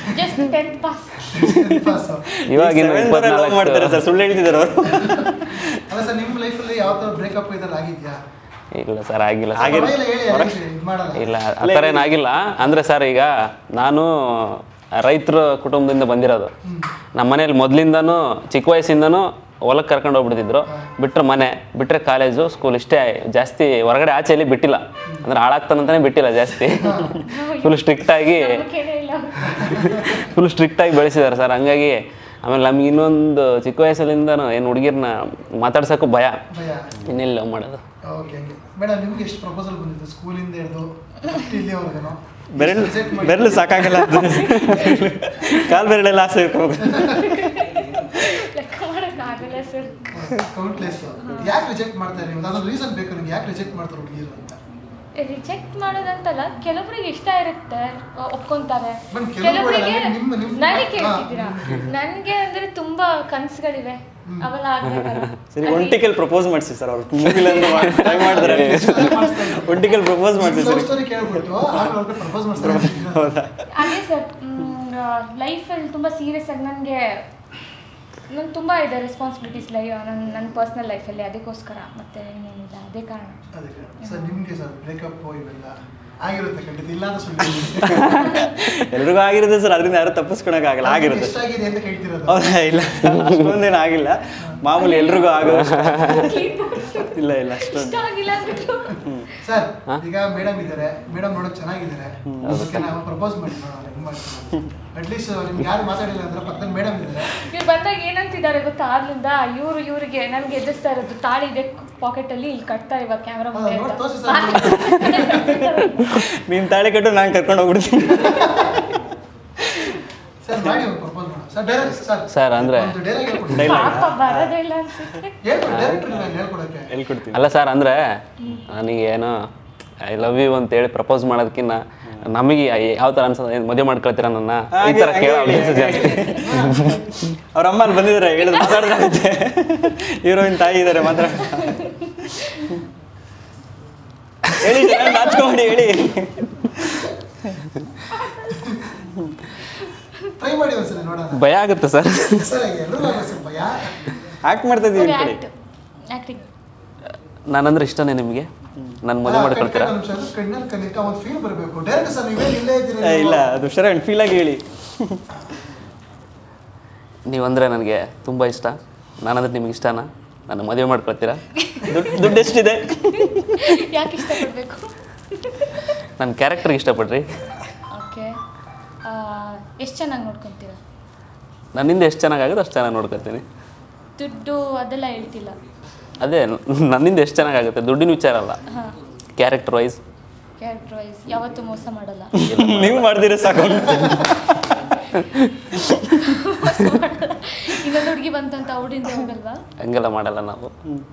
just tenth pass pass ಇವಾಗ ಇನ್ನು ಲವ್ ಮಾಡ್ತಾರೆ ಸರ್ ಸುಳ್ಳು ಹೇಳ್ತಿದ್ದಾರೆ ಅವರು ಅಲ್ಲ ಸರ್ ನಿಮ್ಮ ಲೈಫಲ್ಲಿ ಯಾವ ಥರ ಬ್ರೇಕಪ್ ಇದೆಲ್ಲ ಆಗಿದ್ಯಾ ಇಲ್ಲ ಸರ್ ಆಗಿಲ್ಲ ಸರ್ ಆಗಿಲ್ಲ. ಪರವಾಗಿಲ್ಲ ಹೇಳಿ ಯಾರಿಗೂ ಇದು ಮಾಡಲ್ಲ ಇಲ್ಲ ಆ ಥರ ಏನಾಗಿಲ್ಲ ಅಂದರೆ ಸರ್ ಈಗ ನಾನು ರೈತರ ಕುಟುಂಬದಿಂದ ಬಂದಿರೋದು ನಮ್ಮ ಮನೇಲಿ ಮೊದಲಿಂದನೂ ಚಿಕ್ಕ ವಯಸ್ಸಿಂದನೂ ಹೊಲಕ್ಕೆ ಕರ್ಕೊಂಡು ಹೋಗ್ಬಿಡ್ತಿದ್ರು ಬಿಟ್ಟರೆ ಮನೆ ಬಿಟ್ಟರೆ ಕಾಲೇಜು ಸ್ಕೂಲ್ ಇಷ್ಟೇ ಜಾಸ್ತಿ ಹೊರಗಡೆ ಆಚೆಯಲ್ಲಿ ಬಿಟ್ಟಿಲ್ಲ ಅಂದ್ರೆ ಹಾಳಾಗ್ತಾನಂತಾನೆ ಬಿಟ್ಟಿಲ್ಲ ಜಾಸ್ತಿ ಫುಲ್ ಸ್ಟ್ರಿಕ್ಟಾಗಿ ನಂಬಿಕೆನೇ ಇಲ್ಲ ಫುಲ್ ಸ್ಟ್ರಿಕ್ಟಾಗಿ ಬೆಳೆಸಿದ್ದಾರೆ ಸರ್ ಹಂಗಾಗಿ ಆಮೇಲೆ ನಮ್ಗೆ ಇನ್ನೊಂದು ಚಿಕ್ಕ ವಯಸ್ಸಲ್ಲಿಂದನೂ ಏನು ಹುಡುಗಿರ್ನ ಮಾತಾಡ್ಸೋಕ್ಕೂ ಭಯ ಭಯ ಇನ್ನೆಲ್ಲಿ ಲವ್ ಮಾಡೋದು ಓಕೆ ಮೇಡಮ್ ನಿಮ್ಗೆ ಎಷ್ಟು ಪ್ರಪೋಸಲ್ ಬಂದಿತ್ತು ಸ್ಕೂಲಿಂದ ಹಿಡಿದು ಇಲ್ಲಿವರೆಗೂ ಬೆರಳು ಬೆರಳು ಸಾಕಾಗಲ್ಲ ಅದು ಕಾಲು ಬೆರಳೆಲ್ಲ ಆಸೆ ಇರ್ಬೇಕು ಲೆಕ್ಕ ಮಾಡೋಕ್ಕಾಗಲ್ಲ ಸರ್ ಕೌಂಟ್ಲೆಸ್ ಯಾಕೆ ರಿಜೆಕ್ಟ್ ಮಾಡ್ತಾರೆ ನೀವು ಅದೊಂದು ರೀಸನ್ ಬೇಕು ನಿಮ್ಗೆ ಯಾಕೆ ರಿಜೆಕ್ಟ್ ಮಾಡ್ತಾರೆ ಹುಡುಗಿರು ಅಂತ ರಿಜೆಕ್ಟ್ ಮಾಡೋದಂತಲ್ಲ ಕೆಲವರಿಗೆ ಇಷ್ಟ ಇರುತ್ತೆ ಅಹ್, ಒಪ್ಕೊಂತಾರೆ ಮೇಡಮ್, ಕೆಲವ್ರಿಗೆ ಕೆಲವರಿಗೆ ಅಲ್ಲ, ನಿಮ್ಮ- ನಿಮ್ಮ- ನನಗೆ ಹಾ. ಕೇಳ್ತಿದ್ದೀರಾ ನನಗೆ ಅಂದ್ರೆ ತುಂಬಾ ಕನಸುಗಳಿವೆ ಅವೆಲ್ಲ ಆಗ್ಬೇಕಲ್ಲ ಸರಿ ಒಂಟಿಕಲ್ ಪ್ರಪೋಸ್ ಮಾಡಿಸಿ ಸರ್ ಅವ್ರು ಮೂವಿಲಂದು ಟ್ರೈ ಮಾಡಿದ್ರೆ ಒಂಟಿಕಲ್ ಪ್ರಪೋಸ್ ಮಾಡಿಸಿ ಲವ್ ಸರಿ ಸ್ಟೋರಿ ಕೇಳ್ಬಿಟ್ಟು ಆಮೇಲೆ ಅವ್ರಿಗೆ ಪ್ರಪೋಸ್ ಮಾಡ್ತಾರೆ ಹೌದಾ ಅದೇ ಸರ್ ಲೈಫಲ್ಲಿ ತುಂಬ ಸೀರಿಯಸ್ ಆಗಿ ನನಗೆ ನನ್ಗೆ ತುಂಬ ಇದೆ ರೆಸ್ಪಾನ್ಸಿಬಿಲಿಟೀಸ್ ಲೈ ನನ್ನ ನನ್ನ ಪರ್ಸ್ನಲ್ ಲೈಫಲ್ಲಿ ಅದಕ್ಕೋಸ್ಕರ ಮತ್ತೆ ಇನ್ನೇನಿಲ್ಲ ಅದೇ ಕಾರಣ ಅದಕ್ಕೆ ಸರ್ ನಿಮ್ಗೆ ಸರ್ ಬ್ರೇಕಪ್ ಇವೆಲ್ಲ ಆಗಿರುತ್ತೆ ಖಂಡಿತ ಇಲ್ಲ ಅಂತ ಸುಳ್ಳು ಎಲ್ರಿಗೂ ಆಗಿರುತ್ತೆ ಸರ್ ಅದರಿಂದ ಯಾರು ತಪ್ಪಿಸ್ಕೊಳಕ್ಕಾಗಲ್ಲ ಆಗಿರುತ್ತೆ ಎಷ್ಟಾಗಿದೆ ಅಂತ ಕೇಳ್ತಿರೋದು ಹೌದಾ ಇಲ್ಲ ಅಷ್ಟೊಂದೇನು ಆಗಿಲ್ಲ ಮಾಮೂಲಿ ಎಲ್ರಿಗೂ ಆಗೋ ಇಲ್ಲ ಇಲ್ಲ ಅಷ್ಟೊಂದು ಇಷ್ಟ ಆಗಿಲ್ಲ ಅಂದ್ಬಿಟ್ಟು ಸರ್ ಈಗ ಮೇಡಮ್ ಇದ್ದಾರೆ ಮೇಡಮ್ ನೋಡಕ್ ಚೆನ್ನಾಗಿದ್ದಾರೆ ಅದಕ್ಕೆ ನಾವು ಪ್ರಪೋಸ್ ಮಾಡಿ ನೋಡೋಣ ಹೆಂಗ್ ಮಾಡ್ತೀವಿ ಅಟ್ಲೀಸ್ಟ್ ನಿಮ್ಗೆ ಯಾರು ಮಾತಾಡಿಲ್ಲ ಅಂದ್ರೆ ಪಕ್ಕದಲ್ಲಿ ಮೇಡಮ್ ಇದ್ದಾರೆ ಇವ್ರು ಬಂದಾಗ ಏನಂತಿದ್ದಾರೆ ಗೊತ್ತಾ ಆಗ್ಲಿಂದ ಇವರು ಇವರಿಗೆ ನನ್ಗೆ ಎದುರಿಸ್ತಾ ಇರೋದು ತಾಳಿ ಇದೆ ಪಾಕೆಟ್ ಅಲ್ಲಿ ಇಲ್ಲಿ ಕಟ್ತಾರೆ ಇವಾಗ ಕ್ಯಾಮ್ರಾ ಹಾ, ಮುಂದೆ ನೋಡ್ ಅಂತ. ತೋರ್ಸಿ ಸರ್. ನೀನು ತಾಳಿ ಕಟ್ಟು ನಾನು ಕರ್ಕೊಂಡು ಹೋಗ್ಬಿಡ್ತೀನಿ ಸರ್ ಮಾಡಿ ಒಂದು ಪ್ರಪೋಸ್ ಮಾಡೋಣ ಸರ್ ಡೈರೆಕ್ಟ್ ಸರ್ ಸರ್, ಅಂದ್ರೆ- ಒಂದು ಡೈಲಾಗ್ ಹೇಳ್ಕೊಡಿ Dialogue. ಪಾಪ ಬರೋದೇ ಇಲ್ಲ ಅನ್ಸುತ್ತೆ ಹೇಳ್ಕೊಡಿ ಡೈರೆಕ್ಟರ್ ಇಲ್ಲ ಹೇಳ್ಕೊಡಕ್ಕೆ ಎಲ್ಲಿ ಕೊಡ್ತೀನಿ ಅಲ್ಲ ಸರ್ ಅಂದರೆ ನನಗೆ ಏನೋ ಐ ಲವ್ ಯು ಅಂತೇಳಿ ಪ್ರಪೋಸ್ ಮಾಡೋದಕ್ಕಿಂತ ನಮಗೆ ಯಾವ ಥರ ಅನ್ಸೋದು ಏನು ಮದುವೆ ಮಾಡ್ಕೊಳ್ತೀರ ನನ್ನ ಈ ಥರ ಕೇಳೋ ಅಭ್ಯಾಸ ಜಾಸ್ತಿ ಅವ್ರ ಅಮ್ಮ ಅಲ್ಲಿ ಬಂದಿದ್ದಾರೆ ಹೇಳಿದ್ರು ಮಾತಾಡ್ದಂತೆ ಹೀರೋಯಿನ್ ತಾಯಿ ಇದ್ದಾರೆ ಮಾತ್ರ ಹೇಳಿ ಜನ ನಾಚ್ಕೊಂಡು ಹೇಳಿ ಟ್ರೈ ಮಾಡಿ ಒಂದ್ಸಲ ನೋಡೋಣ ಭಯ ಆಗುತ್ತೆ ಸರ್ ಸರ್ ಎಲ್ಲರೂ ಆಗುತ್ತೆ ಸರ್ ಭಯ ಆಕ್ಟ್ ಮಾಡ್ತಾ ಇದೀವಿ ಈ ಕಡೆ ಆಕ್ಟ್ ಆಕ್ಟಿಂಗ್ ನಾನಂದ್ರೆ ಇಷ್ಟನೇ ನಿಮಗೆ ನಾನು ಮದುವೆ ಮಾಡ್ಕೊಳ್ತೀರಾ ಕಣ್ಣಲ್ಲಿ ಕಣ್ಣಿಟ್ಟ ಒಂದು ಫೀಲ್ ಬರಬೇಕು ಡೈರೆಕ್ಟ್ ಸರ್ ನೀವೇ ಇಲ್ಲೇ ಇದ್ದೀರಿ ಏ, ಇಲ್ಲ ಅದು ಶರಣ್ ಫೀಲ್ ಆಗಿ ಹೇಳಿ ನೀವಂದರೆ ನನಗೆ ತುಂಬ ಇಷ್ಟ ನಾನಂದ್ರೆ ನಿಮಗೆ ಇಷ್ಟನಾ ನನ್ನ ಮದುವೆ ಮಾಡ್ಕೊಳ್ತೀರಾ ದುಡ್ಡು ದುಡ್ಡು ಎಷ್ಟಿದೆ ಯಾಕೆ ಇಷ್ಟಪಡಬೇಕು ನನ್ನ ಕ್ಯಾರೆಕ್ಟರ್ಗೆ ಇಷ್ಟಪಡ್ರಿ ಓಕೆ ಎಷ್ಟು ಚೆನ್ನಾಗಿ ನೋಡ್ಕೊತೀರಾ ನನ್ನಿಂದ ಎಷ್ಟು ಚೆನ್ನಾಗಾಗುತ್ತೆ ಅಷ್ಟು ಚೆನ್ನಾಗಿ ನೋಡ್ಕೊತೀನಿ ದುಡ್ಡು ಅದೆಲ್ಲ ಹೇಳ್ತಿಲ್ಲ ಅದೇ ನನ್ನಿಂದ ಎಷ್ಟು ಚೆನ್ನಾಗಾಗುತ್ತೆ ದುಡ್ಡಿನ ವಿಚಾರ ಅಲ್ಲ ಹಾಂ ಕ್ಯಾರೆಕ್ಟರ್ ವೈಸ್ ಕ್ಯಾರೆಕ್ಟರ್ ವೈಸ್ ಯಾವತ್ತೂ ಮೋಸ ಮಾಡಲ್ಲ ನೀವು ಮಾಡ್ದಿರ ಸಾಕು ಮೋಸ ಮಾಡಲ್ಲ ಇನ್ನೊಂದು ಹುಡುಗಿ ಬಂತಂತ ಅವಡಿಂದ ಹೋಗಲ್ವಾ ಹಂಗೆಲ್ಲ ಮಾಡಲ್ಲ ನಾವು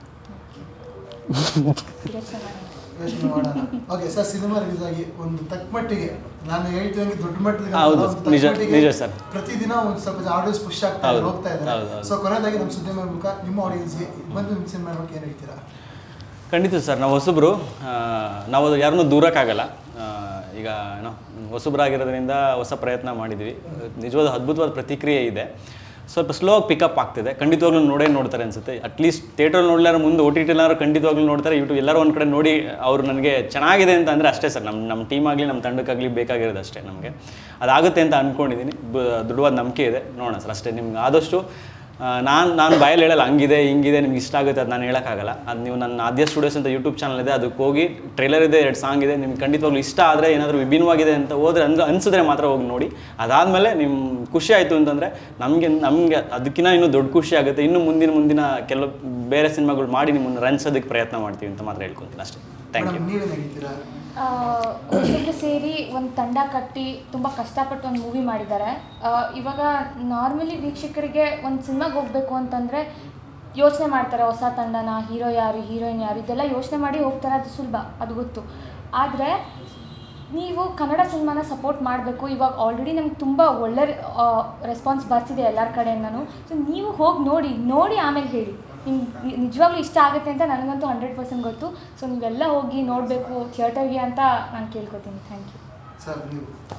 ಇರೋ ಚೆನ್ನಾಗಿ ಯೋಚನೆ ಮಾಡೋಣ ಓಕೆ ಸರ್ ಸಿನಿಮಾ ರಿಲೀಸ್ ಆಗಿ ಒಂದು ತಕ್ಕ ಮಟ್ಟಿಗೆ ನಾನು ಹೇಳ್ತೀನಿ ದೊಡ್ಡ ಮಟ್ಟಿಗೆ ಹೌದು, ಒಂದು ತಕ್ಕ ನಿಜ, ಮಟ್ಟಿಗೆ ನಿಜ sir. ಪ್ರತಿದಿನ ಒಂದು ಸ್ವಲ್ಪ ಆಡಿಯನ್ಸ್ ಪುಷ್ ಆಗ್ತಾ ಹೌದು, ಇದ್ದಾರೆ ಹೋಗ್ತಾ ಹೌದು, ಇದ್ದಾರೆ ಹೌದು. ಸೊ ಕೊನೆಯದಾಗಿ ನಮ್ಮ ಸುದ್ದಿ ಮೂಲಕ ನಿಮ್ಮ ಆಡಿಯನ್ಸ್ಗೆ ಬಂದು ನಿಮ್ಮ ಸಿನಿಮಾ ನೋಡಕ್ಕೆ ಏನು ಹೇಳ್ತೀರಾ ಖಂಡಿತ ಸರ್ ನಾವು ಹೊಸಬ್ರು ಆ, ನಾವು ಅದು ಯಾರನ್ನೂ ದೂರಕ್ಕಾಗಲ್ಲ ಆ, ಈಗ ಏನೋ ಹೊಸಬ್ರಾಗಿರೋದ್ರಿಂದ ಹೊಸ ಪ್ರಯತ್ನ ಮಾಡಿದ್ವಿ ನಿಜವಾದ ಅದ್ಭುತವಾದ ಪ್ರತಿಕ್ರಿಯೆ ಇದೆ ಸ್ವಲ್ಪ ಸ್ಲೋ ಆಗಿ ಪಿಕಪ್ ಆಗ್ತಿದೆ ಖಂಡಿತವಾಗ್ಲೂ ನೋಡೇ ನೋಡ್ತಾರೆ ಅನ್ಸುತ್ತೆ ಅಟ್ಲೀಸ್ಟ್ ಥಿಯೇಟ್ರಲ್ಲಿ ನೋಡ್ಲಾರ ಮುಂದೆ ಓ ಟಿ ಟಿಲಾರು ಖಂಡಿತವಾಗ್ಲೂ ನೋಡ್ತಾರೆ ಯೂಟ್ಯೂಬ್ ಎಲ್ಲರೂ ಒಂದು ಕಡೆ ನೋಡಿ ಅವರು ನನಗೆ ಚೆನ್ನಾಗಿದೆ ಅಂತ ಅಂದರೆ ಅಷ್ಟೇ ಸರ್ ನಮ್ಮ ನಮ್ಮ ಟೀಮ್ ಆಗಲಿ ನಮ್ಮ ತಂಡಕ್ಕಾಗಲಿ ಬೇಕಾಗಿರೋದು ಅಷ್ಟೇ ನಮಗೆ ಅದಾಗುತ್ತೆ ಅಂತ ಅಂದ್ಕೊಂಡಿದ್ದೀನಿ ಬ ದೃಢವಾದ ನಂಬಿಕೆ ಇದೆ ನೋಡೋಣ ಸರ್ ಅಷ್ಟೇ ನಿಮ್ಗೆ ಆದಷ್ಟು ನಾನು ನಾನು ಬಾಯಲ್ಲಿ ಹೇಳಲ್ಲ ಹಂಗಿದೆ ಹಿಂಗಿದೆ ನಿಮ್ಗೆ ಇಷ್ಟ ಆಗುತ್ತೆ ಅದು ನಾನು ಹೇಳೋಕ್ಕಾಗಲ್ಲ ಅದು ನೀವು ನನ್ನ ಆದ್ಯ ಸ್ಟುಡಿಯೋಸ್ ಅಂತ ಯೂಟ್ಯೂಬ್ ಚಾನಲ್ ಇದೆ ಅದಕ್ಕೆ ಹೋಗಿ ಟ್ರೈಲರ್ ಇದೆ ಎರಡು ಸಾಂಗ್ ಇದೆ ನಿಮ್ಗೆ ಖಂಡಿತವಾಗ್ಲೂ ಇಷ್ಟ ಆದರೆ ಏನಾದರೂ ವಿಭಿನ್ನವಾಗಿದೆ ಅಂತ ಹೋದ್ರೆ ಅಂದ್ರೆ ಅನ್ಸಿದ್ರೆ ಮಾತ್ರ ಹೋಗಿ ನೋಡಿ ಅದಾದಮೇಲೆ ನಿಮ್ಮ ಖುಷಿ ಆಯಿತು ಅಂತಂದರೆ ನಮಗೆ ನಮಗೆ ಅದಕ್ಕಿಂತ ಇನ್ನೂ ದೊಡ್ಡ ಖುಷಿ ಆಗುತ್ತೆ ಇನ್ನು ಮುಂದಿನ ಮುಂದಿನ ಕೆಲವು ಬೇರೆ ಸಿನಿಮಾಗಳು ಮಾಡಿ ನಿಮ್ಮನ್ನು ರಂಜಿಸೋದಕ್ಕೆ ಪ್ರಯತ್ನ ಮಾಡ್ತೀವಿ ಅಂತ ಮಾತ್ರ ಹೇಳ್ಕೊತೀನಿ ಅಷ್ಟೇ ಥ್ಯಾಂಕ್ ಯು ಮೇಡಮ್ ನೀವೇನು ಹೇಳ್ತೀರಾ ಹೊಸಬ್ರು ಸೇರಿ ಒಂದು ತಂಡ ಕಟ್ಟಿ ತುಂಬ ಕಷ್ಟಪಟ್ಟು ಒಂದು ಮೂವಿ ಮಾಡಿದ್ದಾರೆ ಆ, ಇವಾಗ ನಾರ್ಮಲಿ ವೀಕ್ಷಕರಿಗೆ ಒಂದು ಸಿನಿಮಾಗೆ ಹೋಗಬೇಕು ಅಂತಂದರೆ ಯೋಚನೆ ಮಾಡ್ತಾರೆ ಹೊಸ ತಂಡನ ಹೀರೋ ಯಾರು ಹೀರೋಯಿನ್ ಯಾರು ಇದೆಲ್ಲ ಯೋಚನೆ ಮಾಡಿ ಹೋಗ್ತಾರೆ ಅದು ಸುಲಭ ಅದು ಗೊತ್ತು ಆದರೆ ನೀವು ಕನ್ನಡ ಸಿನಿಮಾನ ಸಪೋರ್ಟ್ ಮಾಡಬೇಕು ಇವಾಗ ಆಲ್ರೆಡಿ ನಮ್ಗೆ ತುಂಬ ಒಳ್ಳೆ ರೆಸ್ಪಾನ್ಸ್ ಬರ್ತಿದೆ ಎಲ್ಲರ ಕಡೆಯಿಂದನೂ ಸೊ ನೀವು ಹೋಗಿ ನೋಡಿ ನೋಡಿ ಆಮೇಲೆ ಹೇಳಿ ನಿಮ್ಗೆ ನಿಜವಾಗ್ಲೂ ಇಷ್ಟ ಆಗುತ್ತೆ ಅಂತ ನನಗಂತೂ ಹಂಡ್ರೆಡ್ ಪರ್ಸೆಂಟ್ ಗೊತ್ತು ಸೊ ನೀವೆಲ್ಲ ಹೋಗಿ ನೋಡಬೇಕು ಥಿಯೇಟರ್ಗೆ ಅಂತ ನಾನು ಕೇಳ್ಕೊತೀನಿ ಥ್ಯಾಂಕ್ ಯು ಸರ್ ನೀವು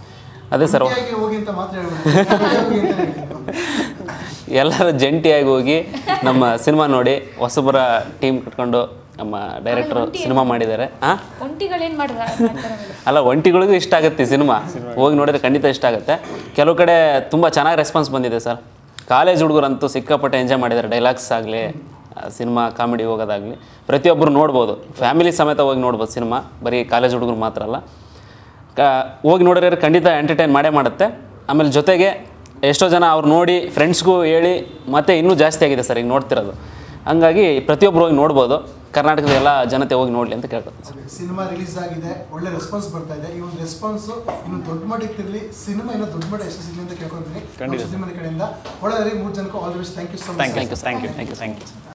ಅದೇ ಸರ್. ಒಂಟಿಯಾಗಿ ಹೋಗಿ ಅಂತ ಮಾತ್ರ ಹೇಳ್ಬಿಡಿ ಹೋಗಿ ಅಂತ ಹೇಳಿದ್ರು. ಎಲ್ಲರೂ ಜಂಟಿಯಾಗಿ ಹೋಗಿ ನಮ್ಮ ಸಿನಿಮಾ ನೋಡಿ ಹೊಸಬರ ಟೀಮ್ ಕಟ್ಕೊಂಡು ನಮ್ಮ ಡೈರೆಕ್ಟರ್ ಸಿನಿಮಾ ಮಾಡಿದ್ದಾರೆ ಹಾಂ ಒಂಟಿಗಳೇನ್ ಮಾಡಿದ ಅಲ್ಲ ಒಂಟಿಗಳಿಗೂ ಇಷ್ಟ ಆಗುತ್ತೆ ಈ ಸಿನಿಮಾ ಹೋಗಿ ನೋಡಿದ್ರೆ ಖಂಡಿತ ಇಷ್ಟ ಆಗುತ್ತೆ ಕೆಲವು ಕಡೆ ತುಂಬ ಚೆನ್ನಾಗಿ ರೆಸ್ಪಾನ್ಸ್ ಬಂದಿದೆ ಸರ್ ಕಾಲೇಜ್ ಹುಡುಗರಂತೂ ಸಿಕ್ಕಾಪಟ್ಟೆ ಎಂಜಾಯ್ ಮಾಡಿದ್ದಾರೆ ಡೈಲಾಗ್ಸ್ ಆಗಲಿ ಸಿನಿಮಾ ಕಾಮಿಡಿ ಹೋಗೋದಾಗಲಿ ಪ್ರತಿಯೊಬ್ಬರು ನೋಡ್ಬೋದು ಫ್ಯಾಮಿಲಿ ಸಮೇತ ಹೋಗಿ ನೋಡ್ಬೋದು ಸಿನಿಮಾ ಬರೀ ಕಾಲೇಜ್ ಹುಡುಗರು ಮಾತ್ರ ಅಲ್ಲ ಕ ಹೋಗಿ ನೋಡಿದ್ರೆ ಖಂಡಿತ ಎಂಟರ್ಟೈನ್ ಮಾಡೇ ಮಾಡುತ್ತೆ ಆಮೇಲೆ ಜೊತೆಗೆ ಎಷ್ಟೋ ಜನ ಅವ್ರು ನೋಡಿ ಫ್ರೆಂಡ್ಸ್ಗೂ ಹೇಳಿ ಮತ್ತೆ ಇನ್ನೂ ಜಾಸ್ತಿ ಆಗಿದೆ ಸರ್ ಈಗ ನೋಡ್ತಿರೋದು ಹಂಗಾಗಿ ಪ್ರತಿಯೊಬ್ಬರು ಹೋಗಿ ನೋಡ್ಬೋದು ಕರ್ನಾಟಕದ ಎಲ್ಲ ಜನತೆ ಹೋಗಿ ನೋಡಲಿ ಅಂತ ಕೇಳ್ಕೊತೀನಿ ಸರ್ ಸಿನಿಮಾ ರಿಲೀಸ್ ಆಗಿದೆ ಒಳ್ಳೆ ರೆಸ್ಪಾನ್ಸ್ ಬರ್ತಾ ಇದೆ ಈ ಒಂದು ರೆಸ್ಪಾನ್ಸ್ ಇನ್ನು ದೊಡ್ಡ ಮಟ್ಟಕ್ಕೆ ತಿರ್ಲಿ ಸಿನಿಮಾ ಇನ್ನೂ ದೊಡ್ಡ ಮಟ್ಟ ಯಶಸ್ಸಿರಲಿ ಅಂತ ಕೇಳ್ಕೊಂತೀನಿ ಖಂಡಿತ. ಸುದ್ದಿ ಮನೆ ಕಡೆಯಿಂದ ಒಳ್ಳೆಯದಾಗಿ ಮೂರು ಜನಕ್ಕೂ all the best thank you so much thank you thank you thank you thank you